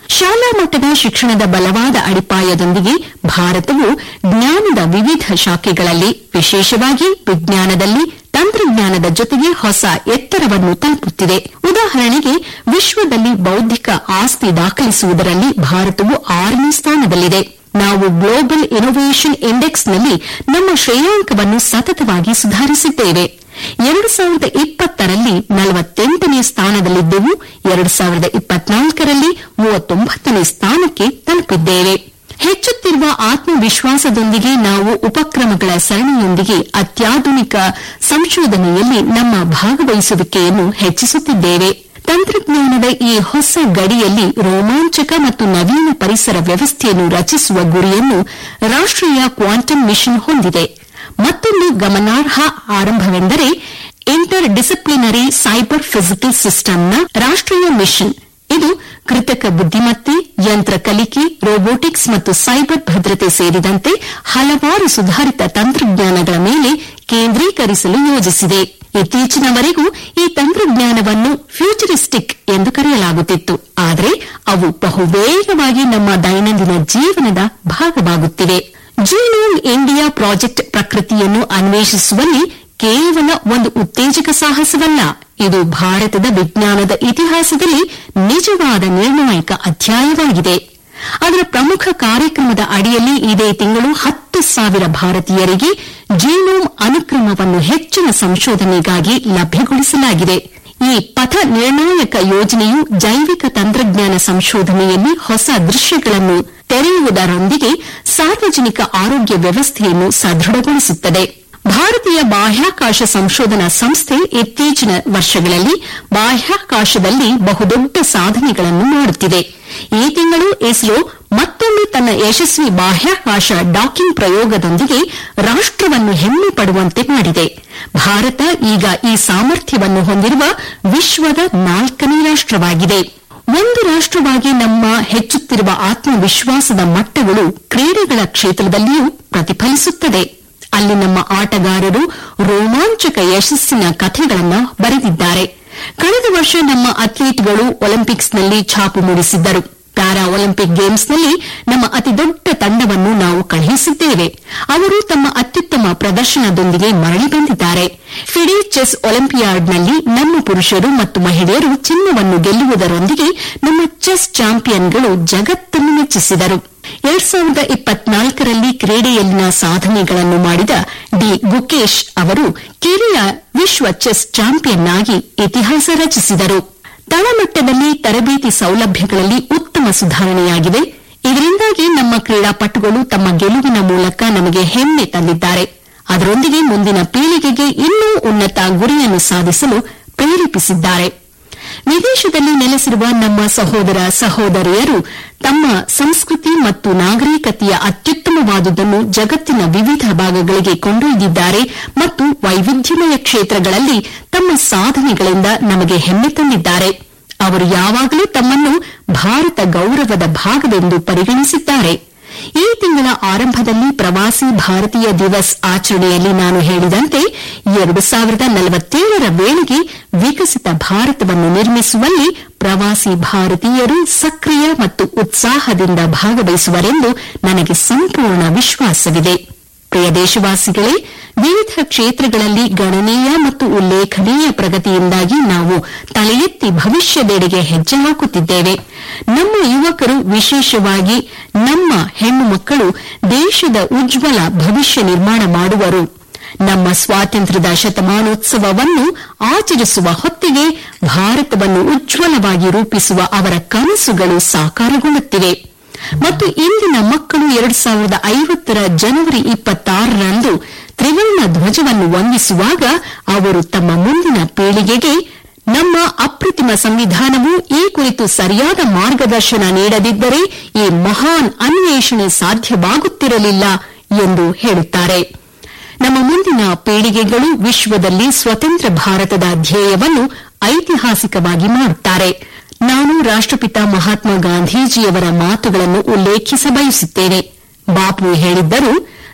ಶಾಲಾ ಮಟ್ಟದ ಶಿಕ್ಷಣದ ಬಲವಾದ ಅಡಿಪಾಯದೊಂದಿಗೆ ಭಾರತವು ಜ್ಞಾನದ ವಿವಿಧ ಶಾಖೆಗಳಲ್ಲಿ ವಿಶೇಷವಾಗಿ ವಿಜ್ಞಾನದಲ್ಲಿ ತಂತ್ರಜ್ಞಾನದ ಜೊತೆಗೆ ಹೊಸ ಎತ್ತರವನ್ನು ತಲುಪುತ್ತಿದೆ ಉದಾಹರಣೆಗೆ ವಿಶ್ವದಲ್ಲಿ ಬೌದ್ಧಿಕ ಆಸ್ತಿ ದಾಖಲಿಸುವುದರಲ್ಲಿ ಭಾರತವು ಆರನೇ ಸ್ಥಾನದಲ್ಲಿದೆ ನಾವು ಗ್ಲೋಬಲ್ ಇನೋವೇಷನ್ ಇಂಡೆಕ್ಸ್ನಲ್ಲಿ ನಮ್ಮ ಶ್ರೇಯಾಂಕವನ್ನು ಸತತವಾಗಿ ಸುಧಾರಿಸಿದ್ದೇವೆ ಎರಡು ಸಾವಿರದ ಇಪ್ಪತ್ತರಲ್ಲಿ ನಲವತ್ತೆಂಟನೇ ಸ್ಥಾನದಲ್ಲಿದ್ದೆವು ಎರಡು ಸಾವಿರದ ಇಪ್ಪತ್ನಾಲ್ಕರಲ್ಲಿ ಮೂವತ್ತೊಂಬತ್ತನೇ ಸ್ಥಾನಕ್ಕೆ ತಲುಪಿದ್ದೇವೆ ಹೆಚ್ಚುತ್ತಿರುವ ಆತ್ಮವಿಶ್ವಾಸದೊಂದಿಗೆ ನಾವು ಉಪಕ್ರಮಗಳ ಸರಣಿಯೊಂದಿಗೆ ಅತ್ಯಾಧುನಿಕ ಸಂಶೋಧನೆಯಲ್ಲಿ ನಮ್ಮ ಭಾಗವಹಿಸುವಿಕೆಯನ್ನು ಹೆಚ್ಚಿಸುತ್ತಿದ್ದೇವೆ ತಂತ್ರಜ್ಞಾನದ ಈ ಹೊಸ ಗಡಿಯಲ್ಲಿ ರೋಮಾಂಚಕ ಮತ್ತು ನವೀನ ಪರಿಸರ ವ್ಯವಸ್ಥೆಯನ್ನು ರಚಿಸುವ ಗುರಿಯನ್ನು ರಾಷ್ಟೀಯ ಕ್ವಾಂಟಮ್ ಮಿಷನ್ ಹೊಂದಿದೆ ಮತ್ತೊಂದು ಗಮನಾರ್ಹ ಆರಂಭವೆಂದರೆ ಇಂಟರ್ ಡಿಸಿಪ್ಲಿನರಿ ಸೈಬರ್ ಫಿಸಿಕಲ್ ಸಿಸ್ಟಂನ ರಾಷ್ಟೀಯ ಮಿಷನ್ ಇದು ಕೃತಕ ಬುದ್ದಿಮತ್ತೆ ಯಂತ್ರ ಕಲಿಕೆ ರೋಬೋಟಿಕ್ಸ್ ಮತ್ತು ಸೈಬರ್ ಭದ್ರತೆ ಸೇರಿದಂತೆ ಹಲವಾರು ಸುಧಾರಿತ ತಂತ್ರಜ್ಞಾನಗಳ ಮೇಲೆ ಕೇಂದ್ರೀಕರಿಸಲು ಯೋಜಿಸಿದೆ ಇತ್ತೀಚಿನವರೆಗೂ ಈ ತಂತ್ರಜ್ಞಾನವನ್ನು ಫ್ಯೂಚರಿಸ್ಟಿಕ್ ಎಂದು ಕರೆಯಲಾಗುತ್ತಿತ್ತು ಆದರೆ ಅವು ಬಹುವೇಗವಾಗಿ ನಮ್ಮ ದೈನಂದಿನ ಜೀವನದ ಭಾಗವಾಗುತ್ತಿವೆ ಜೀನೋಮ್ ಇಂಡಿಯಾ ಪ್ರಾಜೆಕ್ಟ್ ಪ್ರಕೃತಿಯನ್ನು ಅನ್ವೇಷಿಸುವಲ್ಲಿ ಕೇವಲ ಒಂದು ಉತ್ತೇಜಕ ಸಾಹಸವಲ್ಲ ಇದು ಭಾರತದ ವಿಜ್ಞಾನದ ಇತಿಹಾಸದಲ್ಲಿ ನಿಜವಾದ ನಿರ್ಣಾಯಕ ಅಧ್ಯಾಯವಾಗಿದೆ ಅದರ ಪ್ರಮುಖ ಕಾರ್ಯಕ್ರಮದ ಅಡಿಯಲ್ಲಿ ಇದೇ ತಿಂಗಳು ಹತ್ತು ಸಾವಿರ ಭಾರತೀಯರಿಗೆ ಜೀನೋಮ್ ಅನುಕ್ರಮವನ್ನು ಹೆಚ್ಚಿನ ಸಂಶೋಧನೆಗಾಗಿ ಲಭ್ಯಗೊಳಿಸಲಾಗಿದೆ ಈ ಪಥ ನಿರ್ಣಾಯಕ ಯೋಜನೆಯು ಜೈವಿಕ ತಂತ್ರಜ್ಞಾನ ಸಂಶೋಧನೆಯಲ್ಲಿ ಹೊಸ ದೃಶ್ಯಗಳನ್ನು ತೆರೆಯುವುದರೊಂದಿಗೆ ಸಾರ್ವಜನಿಕ ಆರೋಗ್ಯ ವ್ಯವಸ್ಥೆಯನ್ನು ಸದೃಢಗೊಳಿಸುತ್ತದೆ ಭಾರತೀಯ ಬಾಹ್ಯಾಕಾಶ ಸಂಶೋಧನಾ ಸಂಸ್ಥೆ ಇತ್ತೀಚಿನ ವರ್ಷಗಳಲ್ಲಿ ಬಾಹ್ಯಾಕಾಶದಲ್ಲಿ ಬಹುದೊಡ್ಡ ಸಾಧನೆಗಳನ್ನು ಮಾಡುತ್ತಿದೆ ಈ ತಿಂಗಳು ಇಸ್ರೋ ಮತ್ತೊಮ್ಮೆ ತನ್ನ ಯಶಸ್ವಿ ಬಾಹ್ಯಾಕಾಶ ಡಾಕಿಂಗ್ ಪ್ರಯೋಗದೊಂದಿಗೆ ರಾಷ್ಟವನ್ನು ಹೆಮ್ಮೆ ಪಡುವಂತೆ ಮಾಡಿದೆ ಭಾರತ ಈಗ ಈ ಸಾಮರ್ಥ್ಯವನ್ನು ಹೊಂದಿರುವ ವಿಶ್ವದ ನಾಲ್ಕನೇ ರಾಷ್ಟವಾಗಿದೆ ಒಂದು ರಾಷ್ಟವಾಗಿ ನಮ್ಮ ಹೆಚ್ಚುತ್ತಿರುವ ಆತ್ಮವಿಶ್ವಾಸದ ಮಟ್ಟಗಳು ಕ್ರೀಡೆಗಳ ಕ್ಷೇತ್ರದಲ್ಲಿಯೂ ಪ್ರತಿಫಲಿಸುತ್ತದೆ ಅಲ್ಲಿ ನಮ್ಮ ಆಟಗಾರರು ರೋಮಾಂಚಕ ಯಶಸ್ಸಿನ ಕಥೆಗಳನ್ನು ಬರೆದಿದ್ದಾರೆ ಕಳೆದ ವರ್ಷ ನಮ್ಮ ಅಥ್ಲೀಟ್ಗಳು ಒಲಿಂಪಿಕ್ಸ್ನಲ್ಲಿ ಛಾಪು ಮೂಡಿಸಿದ್ದರು ಪ್ಯಾರಾ ಒಲಿಂಪಿಕ್ ಗೇಮ್ಸ್ನಲ್ಲಿ ನಮ್ಮ ಅತಿದೊಡ್ಡ ತಂಡವನ್ನು ನಾವು ಕಳುಹಿಸಿದ್ದೇವೆ ಅವರು ತಮ್ಮ ಅತ್ಯುತ್ತಮ ಪ್ರದರ್ಶನದೊಂದಿಗೆ ಮರಳಿ ಬಂದಿದ್ದಾರೆ ಫಿಡೆ ಚೆಸ್ ಒಲಿಂಪಿಯಾಡ್ನಲ್ಲಿ ನಮ್ಮ ಪುರುಷರು ಮತ್ತು ಮಹಿಳೆಯರು ಚಿನ್ನವನ್ನು ಗೆಲ್ಲುವುದರೊಂದಿಗೆ ನಮ್ಮ ಚೆಸ್ ಚಾಂಪಿಯನ್ಗಳು ಜಗತ್ತನ್ನು ಮೆಚ್ಚಿಸಿದರು ಎರಡ್ ಸಾವಿರದ ಇಪ್ಪತ್ನಾಲ್ಕರಲ್ಲಿ ಕ್ರೀಡೆಯಲ್ಲಿನ ಸಾಧನೆಗಳನ್ನು ಮಾಡಿದ ಡಿ ಗುಕೇಶ್ ಅವರು ಕಿರಿಯ ವಿಶ್ವ ಚೆಸ್ ಚಾಂಪಿಯನ್ ಆಗಿ ಇತಿಹಾಸ ರಚಿಸಿದರು ತಳಮಟ್ಟದಲ್ಲಿ ತರಬೇತಿ ಸೌಲಭ್ಯಗಳಲ್ಲಿ ಉತ್ತಮ ಸುಧಾರಣೆಯಾಗಿದೆ ಇದರಿಂದಾಗಿ ನಮ್ಮ ಕ್ರೀಡಾಪಟುಗಳು ತಮ್ಮ ಗೆಲುವಿನ ಮೂಲಕ ನಮಗೆ ಹೆಮ್ಮೆ ತಂದಿದ್ದಾರೆ ಅದರೊಂದಿಗೆ ಮುಂದಿನ ಪೀಳಿಗೆಗೆ ಇನ್ನೂ ಉನ್ನತ ಗುರಿಯನ್ನು ಸಾಧಿಸಲು ಪ್ರೇರೇಪಿಸಿದ್ದಾರೆ ವಿದೇಶದಲ್ಲಿ ನೆಲೆಸಿರುವ ನಮ್ಮ ಸಹೋದರ ಸಹೋದರಿಯರು ತಮ್ಮ ಸಂಸ್ಕೃತಿ ಮತ್ತು ನಾಗರಿಕತೆಯ ಅತ್ಯುತ್ತಮವಾದುದನ್ನು ಜಗತ್ತಿನ ವಿವಿಧ ಭಾಗಗಳಿಗೆ ಕೊಂಡೊಯ್ದಿದ್ದಾರೆ ಮತ್ತು ವೈವಿಧ್ಯಮಯ ಕ್ಷೇತ್ರಗಳಲ್ಲಿ ತಮ್ಮ ಸಾಧನೆಗಳಿಂದ ನಮಗೆ ಹೆಮ್ಮೆ ತಂದಿದ್ದಾರೆ ಅವರು ಯಾವಾಗಲೂ ತಮ್ಮನ್ನು ಭಾರತ ಗೌರವದ ಭಾಗವೆಂದು ಪರಿಗಣಿಸಿದ್ದಾರೆ ಈ ತಿಂಗಳ ಆರಂಭದಲ್ಲಿ ಪ್ರವಾಸಿ ಭಾರತೀಯ ದಿವಸ್ ಆಚರಣೆಯಲ್ಲಿ ನಾನು ಹೇಳಿದಂತೆ ಎರಡು ಸಾವಿರದ ನಲವತ್ತೇಳರ ವೇಳೆಗೆ ವಿಕಸಿತ ಭಾರತವನ್ನು ನಿರ್ಮಿಸುವಲ್ಲಿ ಪ್ರವಾಸಿ ಭಾರತೀಯರು ಸಕ್ರಿಯ ಮತ್ತು ಉತ್ಸಾಹದಿಂದ ಭಾಗವಹಿಸುವರೆಂದು ನನಗೆ ಸಂಪೂರ್ಣ ವಿಶ್ವಾಸವಿದೆ ಪ್ರಿಯ ದೇಶವಾಸಿಗಳೇ ವಿವಿಧ ಕ್ಷೇತ್ರಗಳಲ್ಲಿ ಗಣನೀಯ ಮತ್ತು ಉಲ್ಲೇಖನೀಯ ಪ್ರಗತಿಯಿಂದಾಗಿ ನಾವು ತಲೆ ಎತ್ತಿ ಭವಿಷ್ಯದೆಡೆಗೆ ಹೆಜ್ಜೆ ಹಾಕುತ್ತಿದ್ದೇವೆ ನಮ್ಮ ಯುವಕರು ವಿಶೇಷವಾಗಿ ನಮ್ಮ ಹೆಣ್ಣು ಮಕ್ಕಳು ದೇಶದ ಉಜ್ವಲ ಭವಿಷ್ಯ ನಿರ್ಮಾಣ ಮಾಡುವರು ನಮ್ಮ ಸ್ವಾತಂತ್ರ್ಯದ ಶತಮಾನೋತ್ಸವವನ್ನು ಆಚರಿಸುವ ಹೊತ್ತಿಗೆ ಭಾರತವನ್ನು ಉಜ್ವಲವಾಗಿ ರೂಪಿಸುವ ಅವರ ಕನಸುಗಳು ಸಾಕಾರಗೊಳ್ಳುತ್ತಿವೆ ಮತ್ತು ಇಂದಿನ ಮಕ್ಕಳು ಎರಡು ಸಾವಿರದ ಐವತ್ತರ ಜನವರಿ ಇಪ್ಪತ್ತಾರರಂದು ತ್ರಿವರ್ಣ ಧ್ವಜವನ್ನು ವಂದಿಸುವಾಗ ಅವರು ತಮ್ಮ ಮುಂದಿನ ಪೀಳಿಗೆಗೆ ನಮ್ಮ ಅಪ್ರತಿಮ ಸಂವಿಧಾನವು ಈ ಕುರಿತು ಸರಿಯಾದ ಮಾರ್ಗದರ್ಶನ ನೀಡದಿದ್ದರೆ ಈ ಮಹಾನ್ ಅನ್ವೇಷಣೆ ಸಾಧ್ಯವಾಗುತ್ತಿರಲಿಲ್ಲ ಎಂದು ಹೇಳುತ್ತಾರೆ ನಮ್ಮ ಮುಂದಿನ ಪೀಳಿಗೆಗಳು ವಿಶ್ವದಲ್ಲಿ ಸ್ವತಂತ್ರ ಭಾರತದ ಧ್ಯೇಯವನ್ನು ಐತಿಹಾಸಿಕವಾಗಿ ಮಾಡುತ್ತಾರೆ ನಾನು ರಾಷ್ಟಪಿತ ಮಹಾತ್ಮ ಗಾಂಧೀಜಿಯವರ ಮಾತುಗಳನ್ನು ಉಲ್ಲೇಖಿಸಬಯಸುತ್ತೇನೆ ಬಾಪು ಹೇಳಿದ್ದರು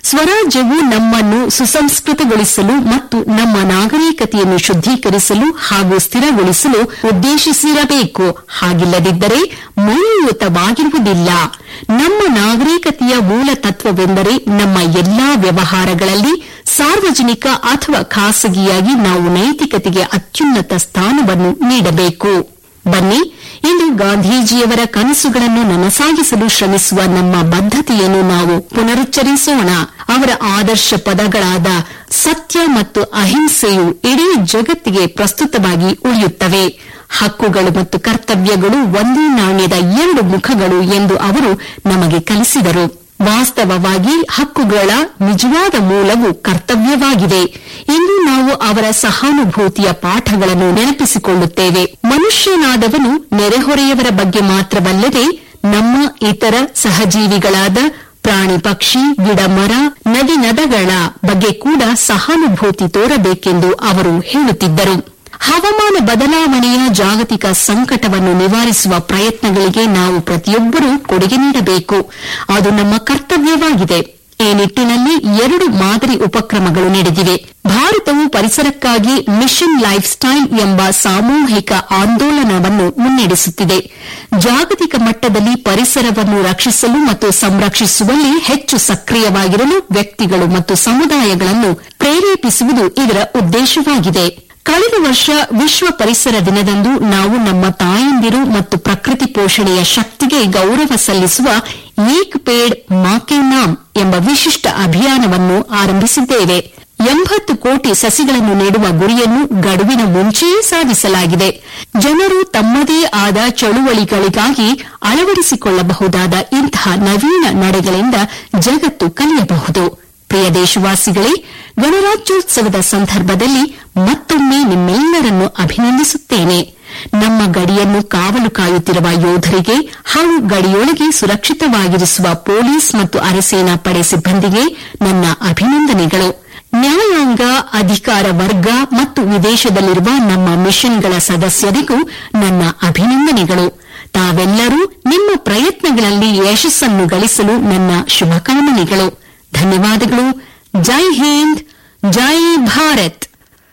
ಸ್ವರಾಜ್ಯವು ನಮ್ಮನ್ನು ಸುಸಂಸ್ಕೃತಗೊಳಿಸಲು ಮತ್ತು ನಮ್ಮ ನಾಗರಿಕತೆಯನ್ನು ಶುದ್ದೀಕರಿಸಲು ಹಾಗೂ ಸ್ಥಿರಗೊಳಿಸಲು ಉದ್ದೇಶಿಸಿರಬೇಕು ಹಾಗಿಲ್ಲದಿದ್ದರೆ ಮೌಲ್ಯಯುತವಾಗಿರುವುದಿಲ್ಲ ನಮ್ಮ ನಾಗರಿಕತೆಯ ಮೂಲ ತತ್ವವೆಂದರೆ ನಮ್ಮ ಎಲ್ಲಾ ವ್ಯವಹಾರಗಳಲ್ಲಿ ಸಾರ್ವಜನಿಕ ಅಥವಾ ಖಾಸಗಿಯಾಗಿ ನಾವು ನೈತಿಕತೆಗೆ ಅತ್ಯುನ್ನತ ಸ್ಥಾನವನ್ನು ನೀಡಬೇಕು ಬನ್ನಿ ಇಂದು ಗಾಂಧೀಜಿಯವರ ಕನಸುಗಳನ್ನು ನನಸಾಗಿಸಲು ಶ್ರಮಿಸುವ ನಮ್ಮ ಬದ್ಧತೆಯನ್ನು ನಾವು ಪುನರುಚ್ಚರಿಸೋಣ ಅವರ ಆದರ್ಶ ಪದಗಳಾದ ಸತ್ಯ ಮತ್ತು ಅಹಿಂಸೆಯು ಇಡೀ ಜಗತ್ತಿಗೆ ಪ್ರಸ್ತುತವಾಗಿ ಉಳಿಯುತ್ತವೆ ಹಕ್ಕುಗಳು ಮತ್ತು ಕರ್ತವ್ಯಗಳು ಒಂದೇ ನಾಣ್ಯದ ಎರಡು ಮುಖಗಳು ಎಂದು ಅವರು ನಮಗೆ ಕಲಿಸಿದರು ವಾಸ್ತವವಾಗಿ ಹಕ್ಕುಗಳ ನಿಜವಾದ ಮೂಲವು ಕರ್ತವ್ಯವಾಗಿದೆ ಇಂದು ನಾವು ಅವರ ಸಹಾನುಭೂತಿಯ ಪಾಠಗಳನ್ನು ನೆನಪಿಸಿಕೊಳ್ಳುತ್ತೇವೆ ಮನುಷ್ಯನಾದವನು ನೆರೆಹೊರೆಯವರ ಬಗ್ಗೆ ಮಾತ್ರವಲ್ಲದೆ ನಮ್ಮ ಇತರ ಸಹಜೀವಿಗಳಾದ ಪ್ರಾಣಿ ಪಕ್ಷಿ ಗಿಡ ಮರ ನದಿ ನದಗಳ ಬಗ್ಗೆ ಕೂಡ ಸಹಾನುಭೂತಿ ತೋರಬೇಕೆಂದು ಅವರು ಹೇಳುತ್ತಿದ್ದರು ಹವಾಮಾನ ಬದಲಾವಣೆಯ ಜಾಗತಿಕ ಸಂಕಟವನ್ನು ನಿವಾರಿಸುವ ಪ್ರಯತ್ನಗಳಿಗೆ ನಾವು ಪ್ರತಿಯೊಬ್ಬರೂ ಕೊಡುಗೆ ನೀಡಬೇಕು ಅದು ನಮ್ಮ ಕರ್ತವ್ಯವಾಗಿದೆ ಈ ನಿಟ್ಟಿನಲ್ಲಿ ಎರಡು ಮಾದರಿ ಉಪಕ್ರಮಗಳು ನಡೆದಿವೆ ಭಾರತವು ಪರಿಸರಕ್ಕಾಗಿ ಮಿಷನ್ ಲೈಫ್ ಸ್ಟೈಲ್ ಎಂಬ ಸಾಮೂಹಿಕ ಆಂದೋಲನವನ್ನು ಮುನ್ನಡೆಸುತ್ತಿದೆ ಜಾಗತಿಕ ಮಟ್ಟದಲ್ಲಿ ಪರಿಸರವನ್ನು ರಕ್ಷಿಸಲು ಮತ್ತು ಸಂರಕ್ಷಿಸುವಲ್ಲಿ ಹೆಚ್ಚು ಸಕ್ರಿಯವಾಗಿರಲು ವ್ಯಕ್ತಿಗಳು ಮತ್ತು ಸಮುದಾಯಗಳನ್ನು ಪ್ರೇರೇಪಿಸುವುದು ಇದರ ಉದ್ದೇಶವಾಗಿದೆ ಕಳೆದ ವರ್ಷ ವಿಶ್ವ ಪರಿಸರ ದಿನದಂದು ನಾವು ನಮ್ಮ ತಾಯಂದಿರು ಮತ್ತು ಪ್ರಕೃತಿ ಪೋಷಣೆಯ ಶಕ್ತಿಗೆ ಗೌರವ ಸಲ್ಲಿಸುವ ಏಕ್ ಪೇಡ್ ಮಾಕೆ ನಾಮ್ ಎಂಬ ವಿಶಿಷ್ಟ ಅಭಿಯಾನವನ್ನು ಆರಂಭಿಸಿದ್ದೇವೆ ಎಂಬತ್ತು ಕೋಟಿ ಸಸಿಗಳನ್ನು ನೆಡುವ ಗುರಿಯನ್ನು ಗಡುವಿನ ಮುಂಚೆಯೇ ಸಾಧಿಸಲಾಗಿದೆ ಜನರು ತಮ್ಮದೇ ಆದ ಚಳುವಳಿಗಳಿಗಾಗಿ ಅಳವಡಿಸಿಕೊಳ್ಳಬಹುದಾದ ಇಂತಹ ನವೀನ ನಡೆಗಳಿಂದ ಜಗತ್ತು ಕಲಿಯಬಹುದು ಪ್ರಿಯ ದೇಶವಾಸಿಗಳೇ ಗಣರಾಜ್ಯೋತ್ಸವದ ಸಂದರ್ಭದಲ್ಲಿ ಮತ್ತೊಮ್ಮೆ ನಿಮ್ಮೆಲ್ಲರನ್ನು ಅಭಿನಂದಿಸುತ್ತೇನೆ ನಮ್ಮ ಗಡಿಯನ್ನು ಕಾವಲು ಕಾಯುತ್ತಿರುವ ಯೋಧರಿಗೆ ಹಾಗೂ ಗಡಿಯೊಳಗೆ ಸುರಕ್ಷಿತವಾಗಿರಿಸುವ ಪೊಲೀಸ್ ಮತ್ತು ಅರೆಸೇನಾ ಪಡೆ ಸಿಬ್ಬಂದಿಗೆ ನನ್ನ ಅಭಿನಂದನೆಗಳು ನ್ಯಾಯಾಂಗ ಅಧಿಕಾರ ವರ್ಗ ಮತ್ತು ವಿದೇಶದಲ್ಲಿರುವ ನಮ್ಮ ಮಿಷನ್ಗಳ ಸದಸ್ಯರಿಗೂ ನನ್ನ ಅಭಿನಂದನೆಗಳು ತಾವೆಲ್ಲರೂ ನಿಮ್ಮ ಪ್ರಯತ್ನಗಳಲ್ಲಿ ಯಶಸ್ಸನ್ನು ಗಳಿಸಲು ನನ್ನ ಶುಭಕಾಮನೆಗಳು ಧನ್ಯವಾದಗಳು ಜೈ ಹಿಂದ್ ಜೈ ಭಾರತ್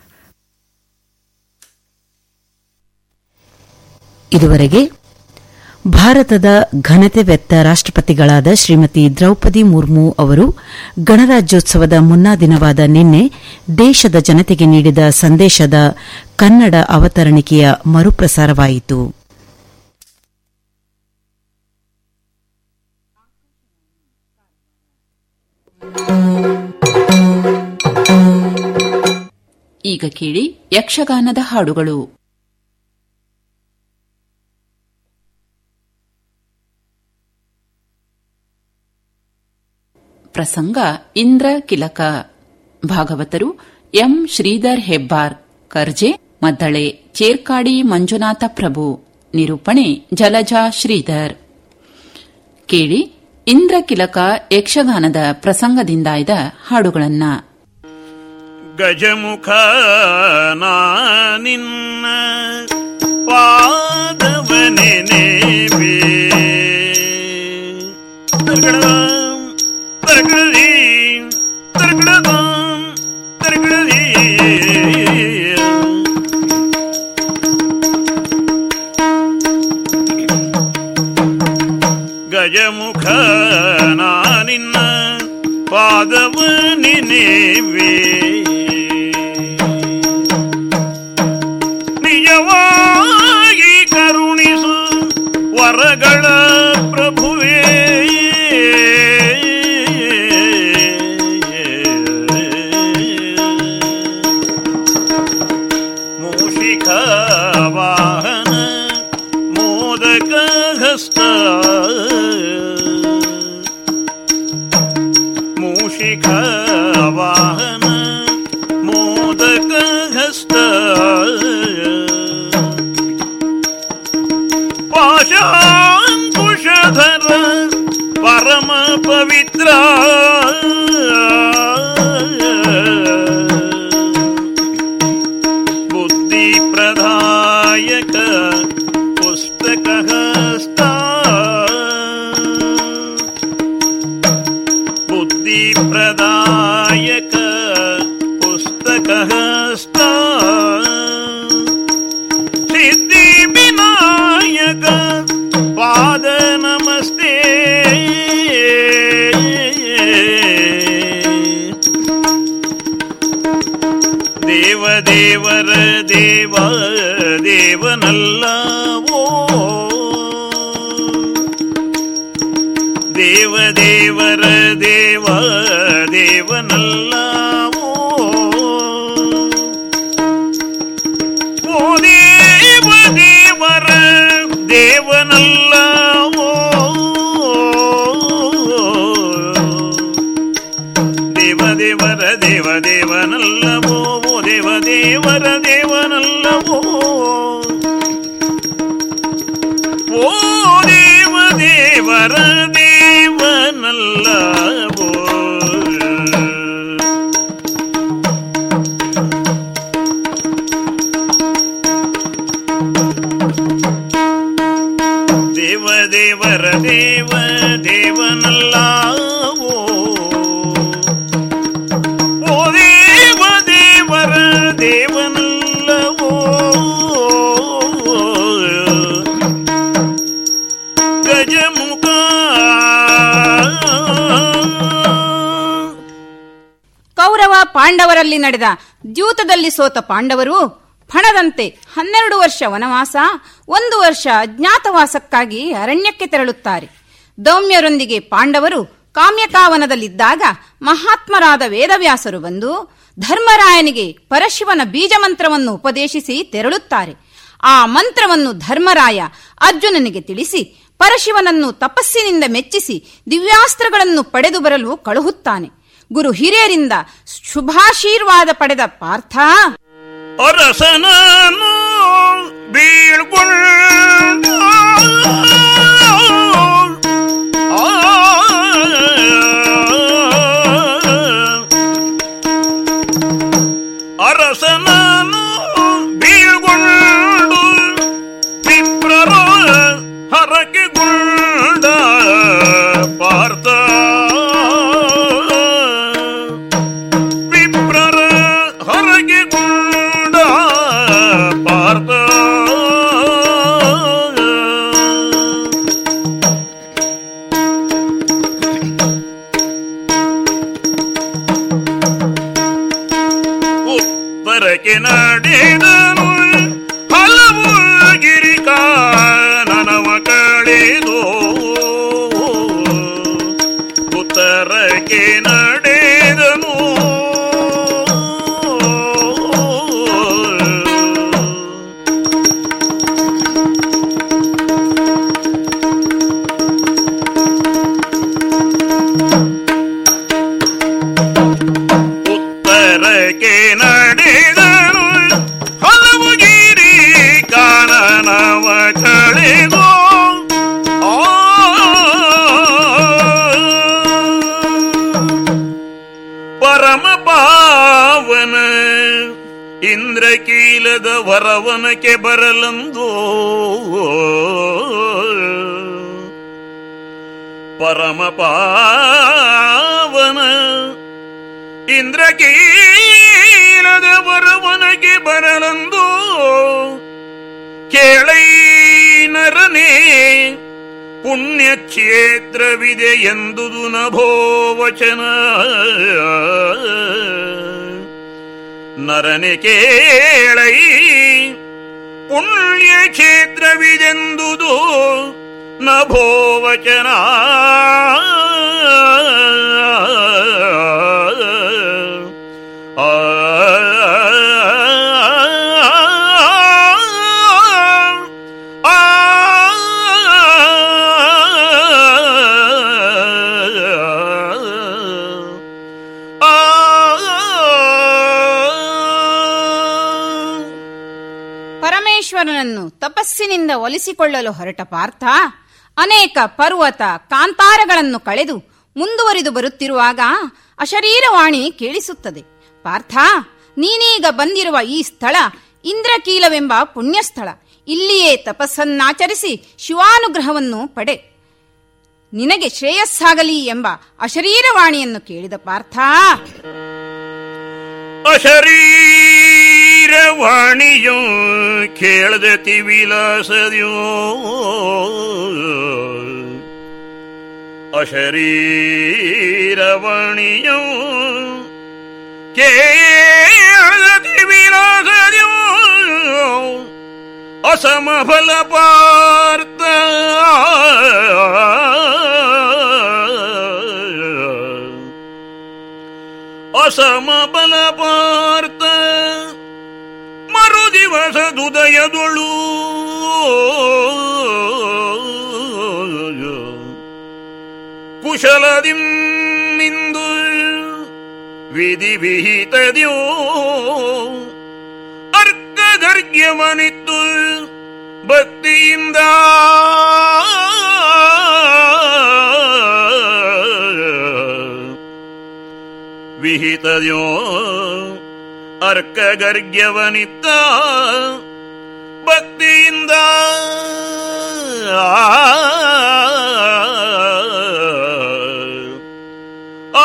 ಇದುವರೆಗೆ ಭಾರತದ ಘನತೆವೆತ್ತ ರಾಷ್ಟಪತಿಗಳಾದ ಶ್ರೀಮತಿ ದ್ರೌಪದಿ ಮುರ್ಮು ಅವರು ಗಣರಾಜ್ಯೋತ್ಸವದ ಮುನ್ನಾ ದಿನವಾದ ನಿನ್ನೆ ದೇಶದ ಜನತೆಗೆ ನೀಡಿದ ಸಂದೇಶದ ಕನ್ನಡ ಅವತರಣಿಕೆಯ ಮರುಪ್ರಸಾರವಾಯಿತು ಈಗ ಕೇಳಿ ಯಕ್ಷಗಾನದ ಹಾಡುಗಳು ಪ್ರಸಂಗ ಇಂದ್ರ ಕಿಲಕ ಭಾಗವತರು ಎಂ ಶ್ರೀಧರ್ ಹೆಬ್ಬಾರ್ ಕರ್ಜೆ ಮದ್ದಳೆ ಚೇರ್ಕಾಡಿ ಮಂಜುನಾಥ ಪ್ರಭು ನಿರೂಪಣೆ ಜಲಜಾ ಶ್ರೀಧರ್ ಕೇಳಿ ಇಂದ್ರ ಕಿಲಕ ಯಕ್ಷಗಾನದ ಪ್ರಸಂಗದಿಂದಾಯ್ದ ಹಾಡುಗಳನ್ನ ಗಜಮುಖ ನಿನ್ನ ಪಾದವನೆನೆವೆ ತರ್ಗಡದಾಂ, ತರ್ಗಡದೀಂ, ತರ್ಗಡದಾಂ, ತರ್ಗಡದೀಂ. ಗಜಮುಖ ನಿನ್ನ ಪಾದವ ನೆನೆವೆ ನಿಜವಾಗಿ ಕರುಣಿಸು ವರಗಳ ಪ್ರಭುವೇ ಮೂಷಿಕ ವಾಹನ ಮೋದಕ ಹಸ್ತ ಮೂಷಿಕ ವಾಹನ ಮೋದಕ ಹಸ್ತ ಪಾಶಾಂಕುಶಧರ ಪರಮ ಪವಿತ್ರ ಬುದ್ಧಿ ಪ್ರದಾಯಕ ಪುಸ್ತಕ ಹಸ್ತ ಬುದ್ಧಿ ಪ್ರದಾಯ ದೇವನಲ್ಲವೋ ದೇವ ದೇವರ ದೇವ ದೇವನಲ್ಲವೋ ಓ ದೇವ ದೇವರ ದೇವನಲ್ಲವೋ ದೇವ ದೇವರ ದೇವ ದೇವನಲ್ಲವೋ ಓ ದೇವ ದೇವರ ದೇವನಲ್ಲವೋ ಓ ದೇವ ದೇವರ ದೇವನಲ್ಲವೋ ದೇವ ದೇವರ ದೇವ ದೇವನಲ್ಲವೋ ಓ ದೇವ ದೇವರ ದೇವನಲ್ಲವೋ ಗಜಮುಖ ಕೌರವ ಪಾಂಡವರಲ್ಲಿ ನಡೆದ ದ್ಯೂತದಲ್ಲಿ ಸೋತ ಪಾಂಡವರು ಫಣದಂತೆ ಹನ್ನೆರಡು ವರ್ಷ ವನವಾಸ ಒಂದು ವರ್ಷ ಅಜ್ಞಾತವಾಸಕ್ಕಾಗಿ ಅರಣ್ಯಕ್ಕೆ ತೆರಳುತ್ತಾರೆ ದೌಮ್ಯರೊಂದಿಗೆ ಪಾಂಡವರು ಕಾಮ್ಯಕಾವನದಲ್ಲಿದ್ದಾಗ ಮಹಾತ್ಮರಾದ ವೇದವ್ಯಾಸರು ಬಂದು ಧರ್ಮರಾಯನಿಗೆ ಪರಶಿವನ ಬೀಜ ಮಂತ್ರವನ್ನು ಉಪದೇಶಿಸಿ ತೆರಳುತ್ತಾರೆ ಆ ಮಂತ್ರವನ್ನು ಧರ್ಮರಾಯ ಅರ್ಜುನನಿಗೆ ತಿಳಿಸಿ ಪರಶಿವನನ್ನು ತಪಸ್ಸಿನಿಂದ ಮೆಚ್ಚಿಸಿ ದಿವ್ಯಾಸ್ತ್ರಗಳನ್ನು ಪಡೆದು ಬರಲು ಕಳುಹುತ್ತಾನೆ ಗುರು ಹಿರಿಯರಿಂದ ಶುಭಾಶೀರ್ವಾದ ಪಡೆದ ಪಾರ್ಥ ಅರಸನನು ಬೀಳ್ಕೊಂಡ ಅರಸನನು ಬೀಳ್ಕೊಂಡು ವಿಪ್ರರ ಹರಕೆಗೊಂಡ ಪಾರ್ಥ ವಿಪ್ರರ ಹೊರಗೆಗೊಂಡ ಪಾರ್ಥ ಉತ್ತರಕ್ಕೆ ನಡೆದನು ಹಲವು ಗಿರಿಕಾನನವ ಕಳೆದು ಉತ್ತರಕ್ಕೆ ನಡೆದನು ಉತ್ತರಕ್ಕೆ ನಡೆದನು ಹಲವು ಗಿರಿ ಕಾನನವ ಕಳೆದು ಆ ಪರಮ ಪಾವನ ಇಂದ್ರಕೀಲದ ವರವನಕ್ಕೆ ಬರಲಂದು ಪರಮ ಪಾವನ ಇಂದ್ರಕೀಲದ ವರವನಕ್ಕೆ ಬರಲಂದು ಕೇಳೈ ನರನೇ ಪುಣ್ಯ ಕ್ಷೇತ್ರವಿದೆ ಎಂದುದು ನಭೋವಚನ ನರನೆ ಕೇಳೈ ಪುಣ್ಯ ಕ್ಷೇತ್ರವಿದೆಂದುದು ನಭೋವಚನ ಪರಮೇಶ್ವರನನ್ನು ತಪಸ್ಸಿನಿಂದ ಒಲಿಸಿಕೊಳ್ಳಲು ಹೊರಟ ಪಾರ್ಥ ಅನೇಕ ಪರ್ವತ ಕಾಂತಾರಗಳನ್ನು ಕಳೆದು ಮುಂದುವರಿದು ಬರುತ್ತಿರುವಾಗ ಅಶರೀರವಾಣಿ ಕೇಳಿಸುತ್ತದೆ ಪಾರ್ಥ ನೀನೀಗ ಬಂದಿರುವ ಈ ಸ್ಥಳ ಇಂದ್ರಕೀಲವೆಂಬ ಪುಣ್ಯಸ್ಥಳ ಇಲ್ಲಿಯೇ ತಪಸ್ಸನ್ನಾಚರಿಸಿ ಶಿವಾನುಗ್ರಹವನ್ನು ಪಡೆ ನಿನಗೆ ಶ್ರೇಯಸ್ಸಾಗಲಿ ಎಂಬ ಅಶರೀರವಾಣಿಯನ್ನು ಕೇಳಿದ ಪಾರ್ಥ ಅಶರೀರವಾಣಿಯೋ ಕೇಳದ ತಿವಿಲಾಸದ್ಯೋ ಅಶರೀರವಾಣಿಯೋ ಕೇಳದ ತಿವಿಲಾಸದ್ಯೋ ಅಸಮಫಲ ಪಾರ್ಥ ಅಸಮಬಲ ಪಾರ್ಥ ಮರುದಿವಸದುದಯದೊಳು ಕುಶಲದಿಂದು ವಿಧಿ ವಿಹಿತದ್ಯೋ ಅರ್ಕಗರ್ಗ್ಯವನಿತ್ತು ಭಕ್ತಿಯಿಂದ ವಿಹಿತದ್ಯೋ ಅರ್ಕಗರ್ಗ್ಯವನಿತ್ತ ಭಕ್ತಿಯಿಂದ ಆ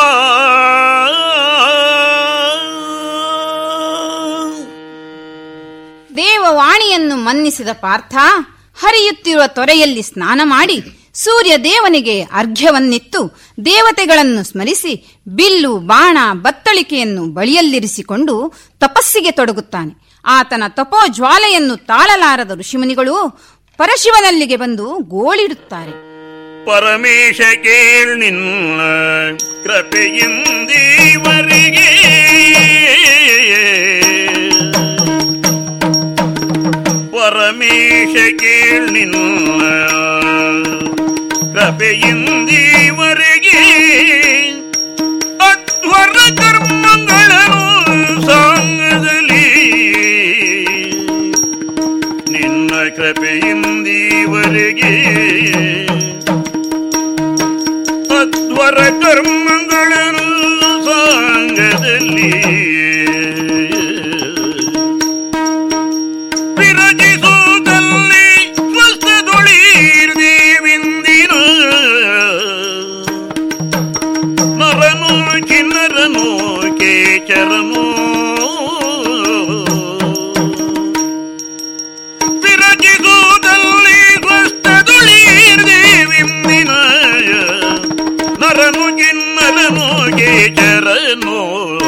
ದೇವವಾಣಿಯನ್ನು ಮನ್ನಿಸಿದ ಪಾರ್ಥ ಹರಿಯುತ್ತಿರುವ ತೊರೆಯಲ್ಲಿ ಸ್ನಾನ ಮಾಡಿ ಸೂರ್ಯ ದೇವನಿಗೆ ಅರ್ಘ್ಯವನ್ನಿತ್ತು ದೇವತೆಗಳನ್ನು ಸ್ಮರಿಸಿ ಬಿಲ್ಲು ಬಾಣ ಬತ್ತಳಿಕೆಯನ್ನು ಬಳಿಯಲ್ಲಿರಿಸಿಕೊಂಡು ತಪಸ್ಸಿಗೆ ತೊಡಗುತ್ತಾನೆ ಆತನ ತಪೋ ಜ್ವಾಲೆಯನ್ನು ತಾಳಲಾರದ ಋಷಿಮುನಿಗಳು ಪರಶಿವನಲ್ಲಿಗೆ ಬಂದು ಗೋಳಿಡುತ್ತಾರೆ ಪರಮೇಶ ಕೇಳ್ ನಿನ್ನ ಕೃಪೆಯಿಂದೀವರೆಗೆ ಪರಮೇಶ ಕೇಳ್ ನಿನ್ನ ಕೃಪೆಯಿಂದೀವರೆಗೆ ಅಧ್ವರ ಕರ್ಮಗಳನ್ನು ಸಾಂಗದಲ್ಲಿ ನಿನ್ನ ಕೃಪೆಯಿಂದೀವರೆಗೆ ಅಧ್ವರ ಕರ್ಮಗಳನ್ನು ಸಾಂಗದಲ್ಲಿ ವಿರಜಿಸುವುದಲ್ಲಿ ಸ್ವಸ್ಥದೊಳೀರ್ದೇವಿಂದಿನ ನರನು ಕಿನ್ನರನು ಕೇಚರನು ವಿರಜಿಸುವುದಲ್ಲಿ ಸ್ವಸ್ಥದೊಳೀರ್ದೇವಿಂದಿನ ನರನು ಕಿನ್ನರನು ಕೇಚರನು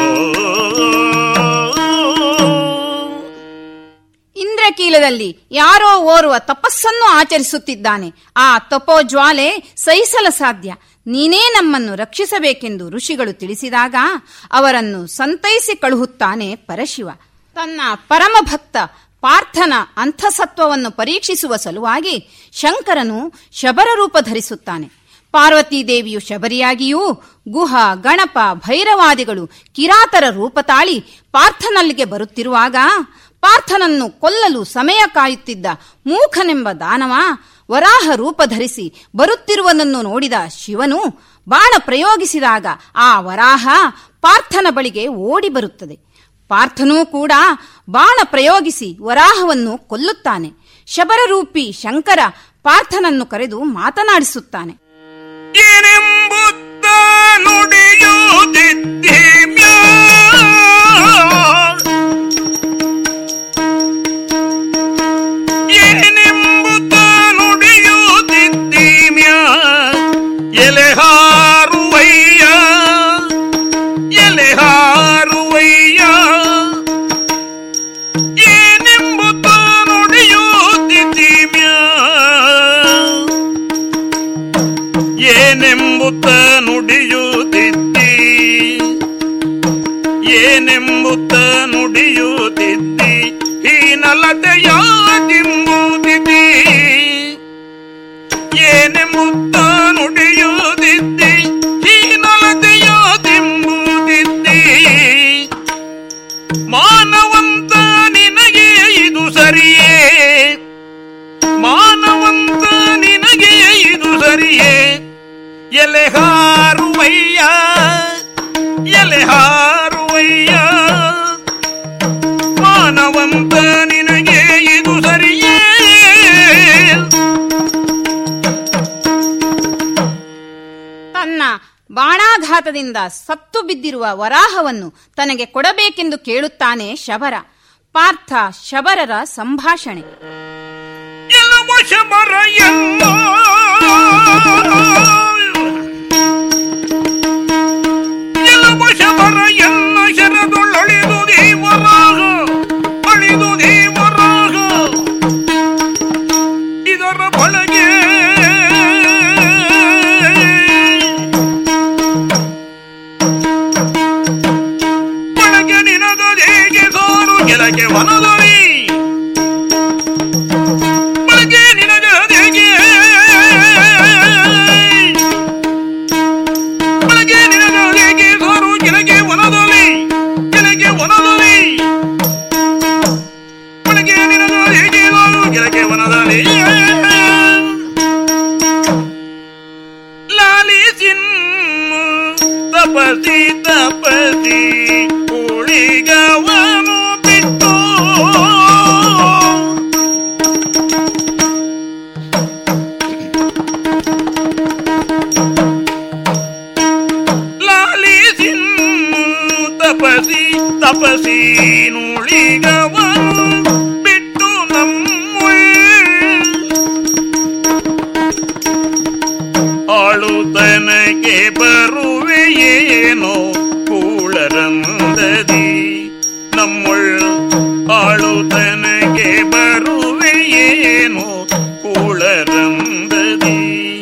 ಇಂದ್ರಕೀಲದಲ್ಲಿ ಯಾರೋ ಓರ್ವ ತಪಸ್ಸನ್ನು ಆಚರಿಸುತ್ತಿದ್ದಾನೆ ಆ ತಪೋ ಜ್ವಾಲೆ ಸಹಿಸಲ ಸಾಧ್ಯ ನೀನೇ ನಮ್ಮನ್ನು ರಕ್ಷಿಸಬೇಕೆಂದು ಋಷಿಗಳು ತಿಳಿಸಿದಾಗ ಅವರನ್ನು ಸಂತೈಸಿ ಕಳುಹುತ್ತಾನೆ ಪರಶಿವ ತನ್ನ ಪರಮ ಭಕ್ತ ಪಾರ್ಥನ ಅಂತಸತ್ವವನ್ನು ಪರೀಕ್ಷಿಸುವ ಸಲುವಾಗಿ ಶಂಕರನು ಶಬರ ರೂಪ ಧರಿಸುತ್ತಾನೆ ಪಾರ್ವತೀ ದೇವಿಯು ಶಬರಿಯಾಗಿಯೂ ಗುಹ ಗಣಪ ಭೈರವಾದಿಗಳು ಕಿರಾತರ ರೂಪ ತಾಳಿ ಪಾರ್ಥನಲ್ಲಿಗೆ ಬರುತ್ತಿರುವಾಗ ಪಾರ್ಥನನ್ನು ಕೊಲ್ಲಲು ಸಮಯ ಕಾಯುತ್ತಿದ್ದ ಮೂಖನೆಂಬ ದಾನವ ವರಾಹ ರೂಪ ಧರಿಸಿ ಬರುತ್ತಿರುವನನ್ನು ನೋಡಿದ ಶಿವನು ಬಾಣ ಪ್ರಯೋಗಿಸಿದಾಗ ಆ ವರಾಹ ಪಾರ್ಥನ ಬಳಿಗೆ ಓಡಿ ಬರುತ್ತದೆ ಪಾರ್ಥನೂ ಕೂಡ ಬಾಣ ಪ್ರಯೋಗಿಸಿ ವರಾಹವನ್ನು ಕೊಲ್ಲುತ್ತಾನೆ ಶಬರರೂಪಿ ಶಂಕರ ಪಾರ್ಥನನ್ನು ಕರೆದು ಮಾತನಾಡಿಸುತ್ತಾನೆ ಏನೆಂಬುತ್ತ ನುಡಿಯುತ್ತಿದ್ದೀಮ್ಯ ಏನೆಂಬುತ್ತ ನುಡಿಯುತ್ತಿದ್ದೀಮ್ಯ ಎಲೆಹಾರುವಯ್ಯ ಎಲೆಹಾರುವಯ್ಯ ಏನೆಂಬುತ್ತ ನುಡಿಯುತ್ತಿದ್ದೀಮ್ಯ ಏನೆಂಬುತ್ತ ನುಡಿಯುತ್ತಿದ್ದಿ ಏನೆಂಬುತ್ತ ನುಡಿಯುತ್ತಿದ್ದಿ ಹೀನಲತೆಯ ತಿಂಬುತ್ತಿದ್ದಿ ಏನೆಂಬುತ್ತ ನುಡಿಯುತ್ತಿದ್ದಿ ಹೀನಲತೆಯ ತಿಂಬುತ್ತಿದ್ದಿ ಮಾನವಂತ ನಿನಗೆ ಇದು ಸರಿಯೇ ಮಾನವಂತ ನಿನಗೆ ಇದು ಸರಿಯೇ ಎಲೆಹಾರುವಯ್ಯ ಎಲೆಹಾರುವಯ್ಯ ಮಾನವಂತ ನಿನಗೆ ಇದು ಸರಿಯೇ ತನ್ನ ಬಾಣಾಘಾತದಿಂದ ಸತ್ತು ಬಿದ್ದಿರುವ ವರಾಹವನ್ನು ತನಗೆ ಕೊಡಬೇಕೆಂದು ಕೇಳುತ್ತಾನೆ ಶಬರ ಪಾರ್ಥ ಶಬರರ ಸಂಭಾಷಣೆ ಎಲ್ಲವ ಶಬರ ಎಲ್ಲ ಎಲ್ಲವ ಶಬರ ಎಲ್ಲ ಶರದೊಳಳಿದು ದೇವರಾಗ ಅಳಿದು ದೇವರ ಗಿರಕೆ ವನದಲ್ಲಿ ಲಾಲಿಸಿನ್ನು ತಪಸಿ ತಪಸಿ ಉಳಿಗವನು ಬಿಟ್ಟು ಲಾಲಿಸಿನ್ನು ತಪಸಿ ತಪಸಿ ನುಳಿಗವನು ಬಿಟ್ಟು ನಮ್ಮುಳ್ ಆಳುತನಕ್ಕೆ ಬರುವೆಯೇನೋ ಕೂಳರಂದದಿ ನಮ್ಮುಳ್ ಆಳುತನಕ್ಕೆ ಬರುವೆಯೇನೋ ಕೂಳರಂದದಿ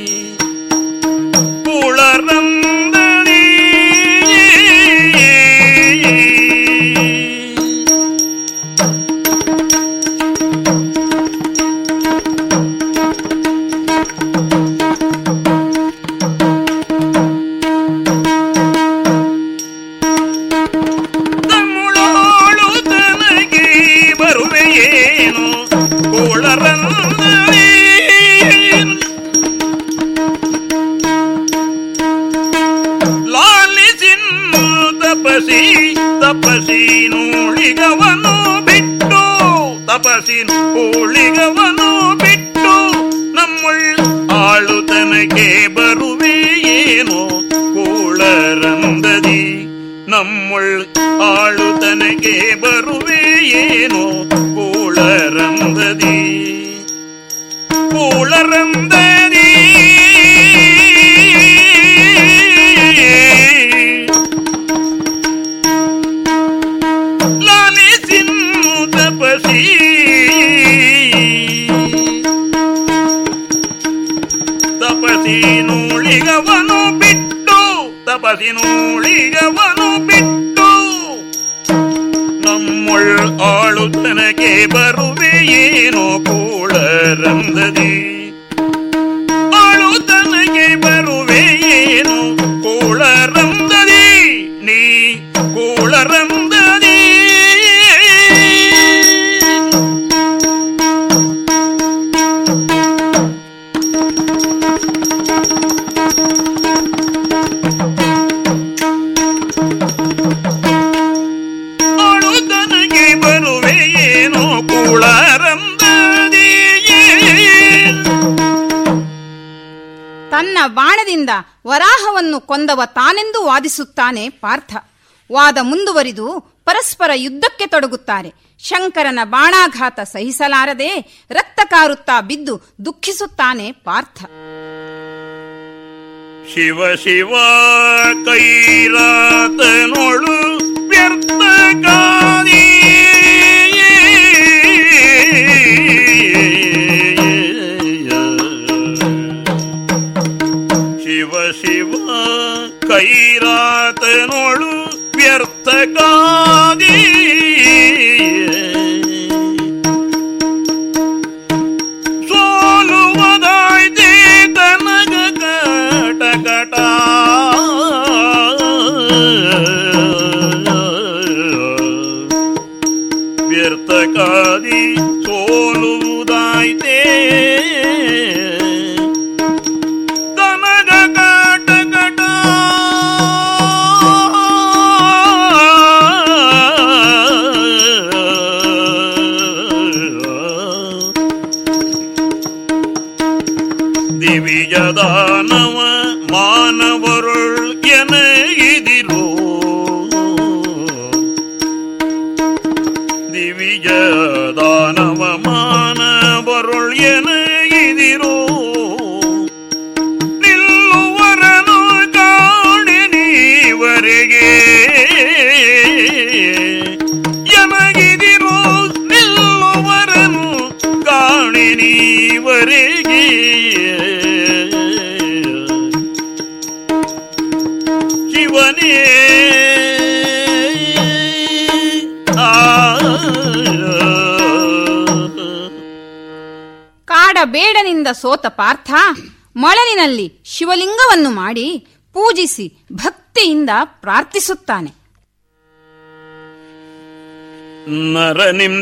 ಕೂಳರಂದದಿ ತಮ್ಮುಳೋಳು ತನಗೆ ಬರುವೆಯೇನು ಕೋಳರಂದಳಿ ಲಾಲಿಸಿನ್ನು ತಪಸಿ ತಪಸಿ ನೂಳಿಗವನು ಬಿಟ್ಟು ತಪಸಿ ಉಳಿಗವನು ಬಿಟ್ಟು ನಮ್ಮುಳ್ ಆಳುತನಕ್ಕೆ ಬರುವೆಯೇನೋ ಕೂಳರಂದದಿ ನಮ್ಮುಳ್ ಆಳುತನಕ್ಕೆ ಬರುವೆಯೇನೋ ಕೂಳರಂದದಿ ಕೂಳರಂದದಿ ಲಾಲಿಸಿನ್ನು ತಪಸಿ ತಪಸಿ ನೂಳಿಗವನು ಬಿಟ್ಟು ತಪಸಿ ನೂಳಿಗವನು ಬಿಟ್ಟು ನಮ್ಮೊಳ್ ಆಳುತನಕ್ಕೆ ಬರುವೆಯೇನೋ ಕೂಳರಂದದಿ ಆಳುತನಕ್ಕೆ ಬರುವೆಯೇನೋ ಕೂಳರಂದದಿ ನೀ ಕೂಳರಂದದಿ ಆಳುತನಕ್ಕೆ ಬರುವೆಯೇನೋ ಕೂಳರಂದದಿ ತನ್ನ ಬಾಣದಿಂದ ವರಾಹವನ್ನು ಕೊಂದವ ತಾನೆಂದು ವಾದಿಸುತ್ತಾನೆ ಪಾರ್ಥ ವಾದ ಮುಂದುವರಿದು ಪರಸ್ಪರ ಯುದ್ಧಕ್ಕೆ ತೊಡಗುತ್ತಾರೆ ಶಂಕರನ ಬಾಣಾಘಾತ ಸಹಿಸಲಾರದೆ ರಕ್ತ ಕಾರುತ್ತಾ ಬಿದ್ದು ದುಃಖಿಸುತ್ತಾನೆ ಪಾರ್ಥ ಶಿವ ಶಿವ ಕೈರಾತನೊಳು ವ್ಯರ್ಥ ಕಾದಿ ಶಿವ ಶಿವ ಕೈರಾತನೊಳು ವ್ಯರ್ಥ ಕಾದಿ ಸೋಲುವುದಾಯ್ತೆ ತನಗ ಕಟ ಕಟ ವ್ಯರ್ಥಕಾದಿ ಸೋಲುವುದಾಯ್ತೆ ತನಗ ಕಟ ಕಟ ದಿವಿಜದಾನವ ಮಾನವರುಳ್ ಎನಗಿದಿರೋ ದಿವಿಜದಾನವ ಮಾನವರುಳ್ ಎನಗಿದಿರೋ ನಿಲ್ಲುವರನು ಕಾಣೆ ನೀವರೆಗೆ ಎನಗಿದಿರೋ ನಿಲ್ಲುವರನು ಕಾಣೆ ನೀವರೆಗೆ ಶಿವನೇ ಆ ಕಾಡ ಬೇಡನಿಂದ ಸೋತ ಪಾರ್ಥ ಮೊಳಲಿನಲ್ಲಿ ಶಿವಲಿಂಗವನ್ನು ಮಾಡಿ ಪೂಜಿಸಿ ಭಕ್ತಿಯಿಂದ ಪ್ರಾರ್ಥಿಸುತ್ತಾನೆ ನರನಿಂ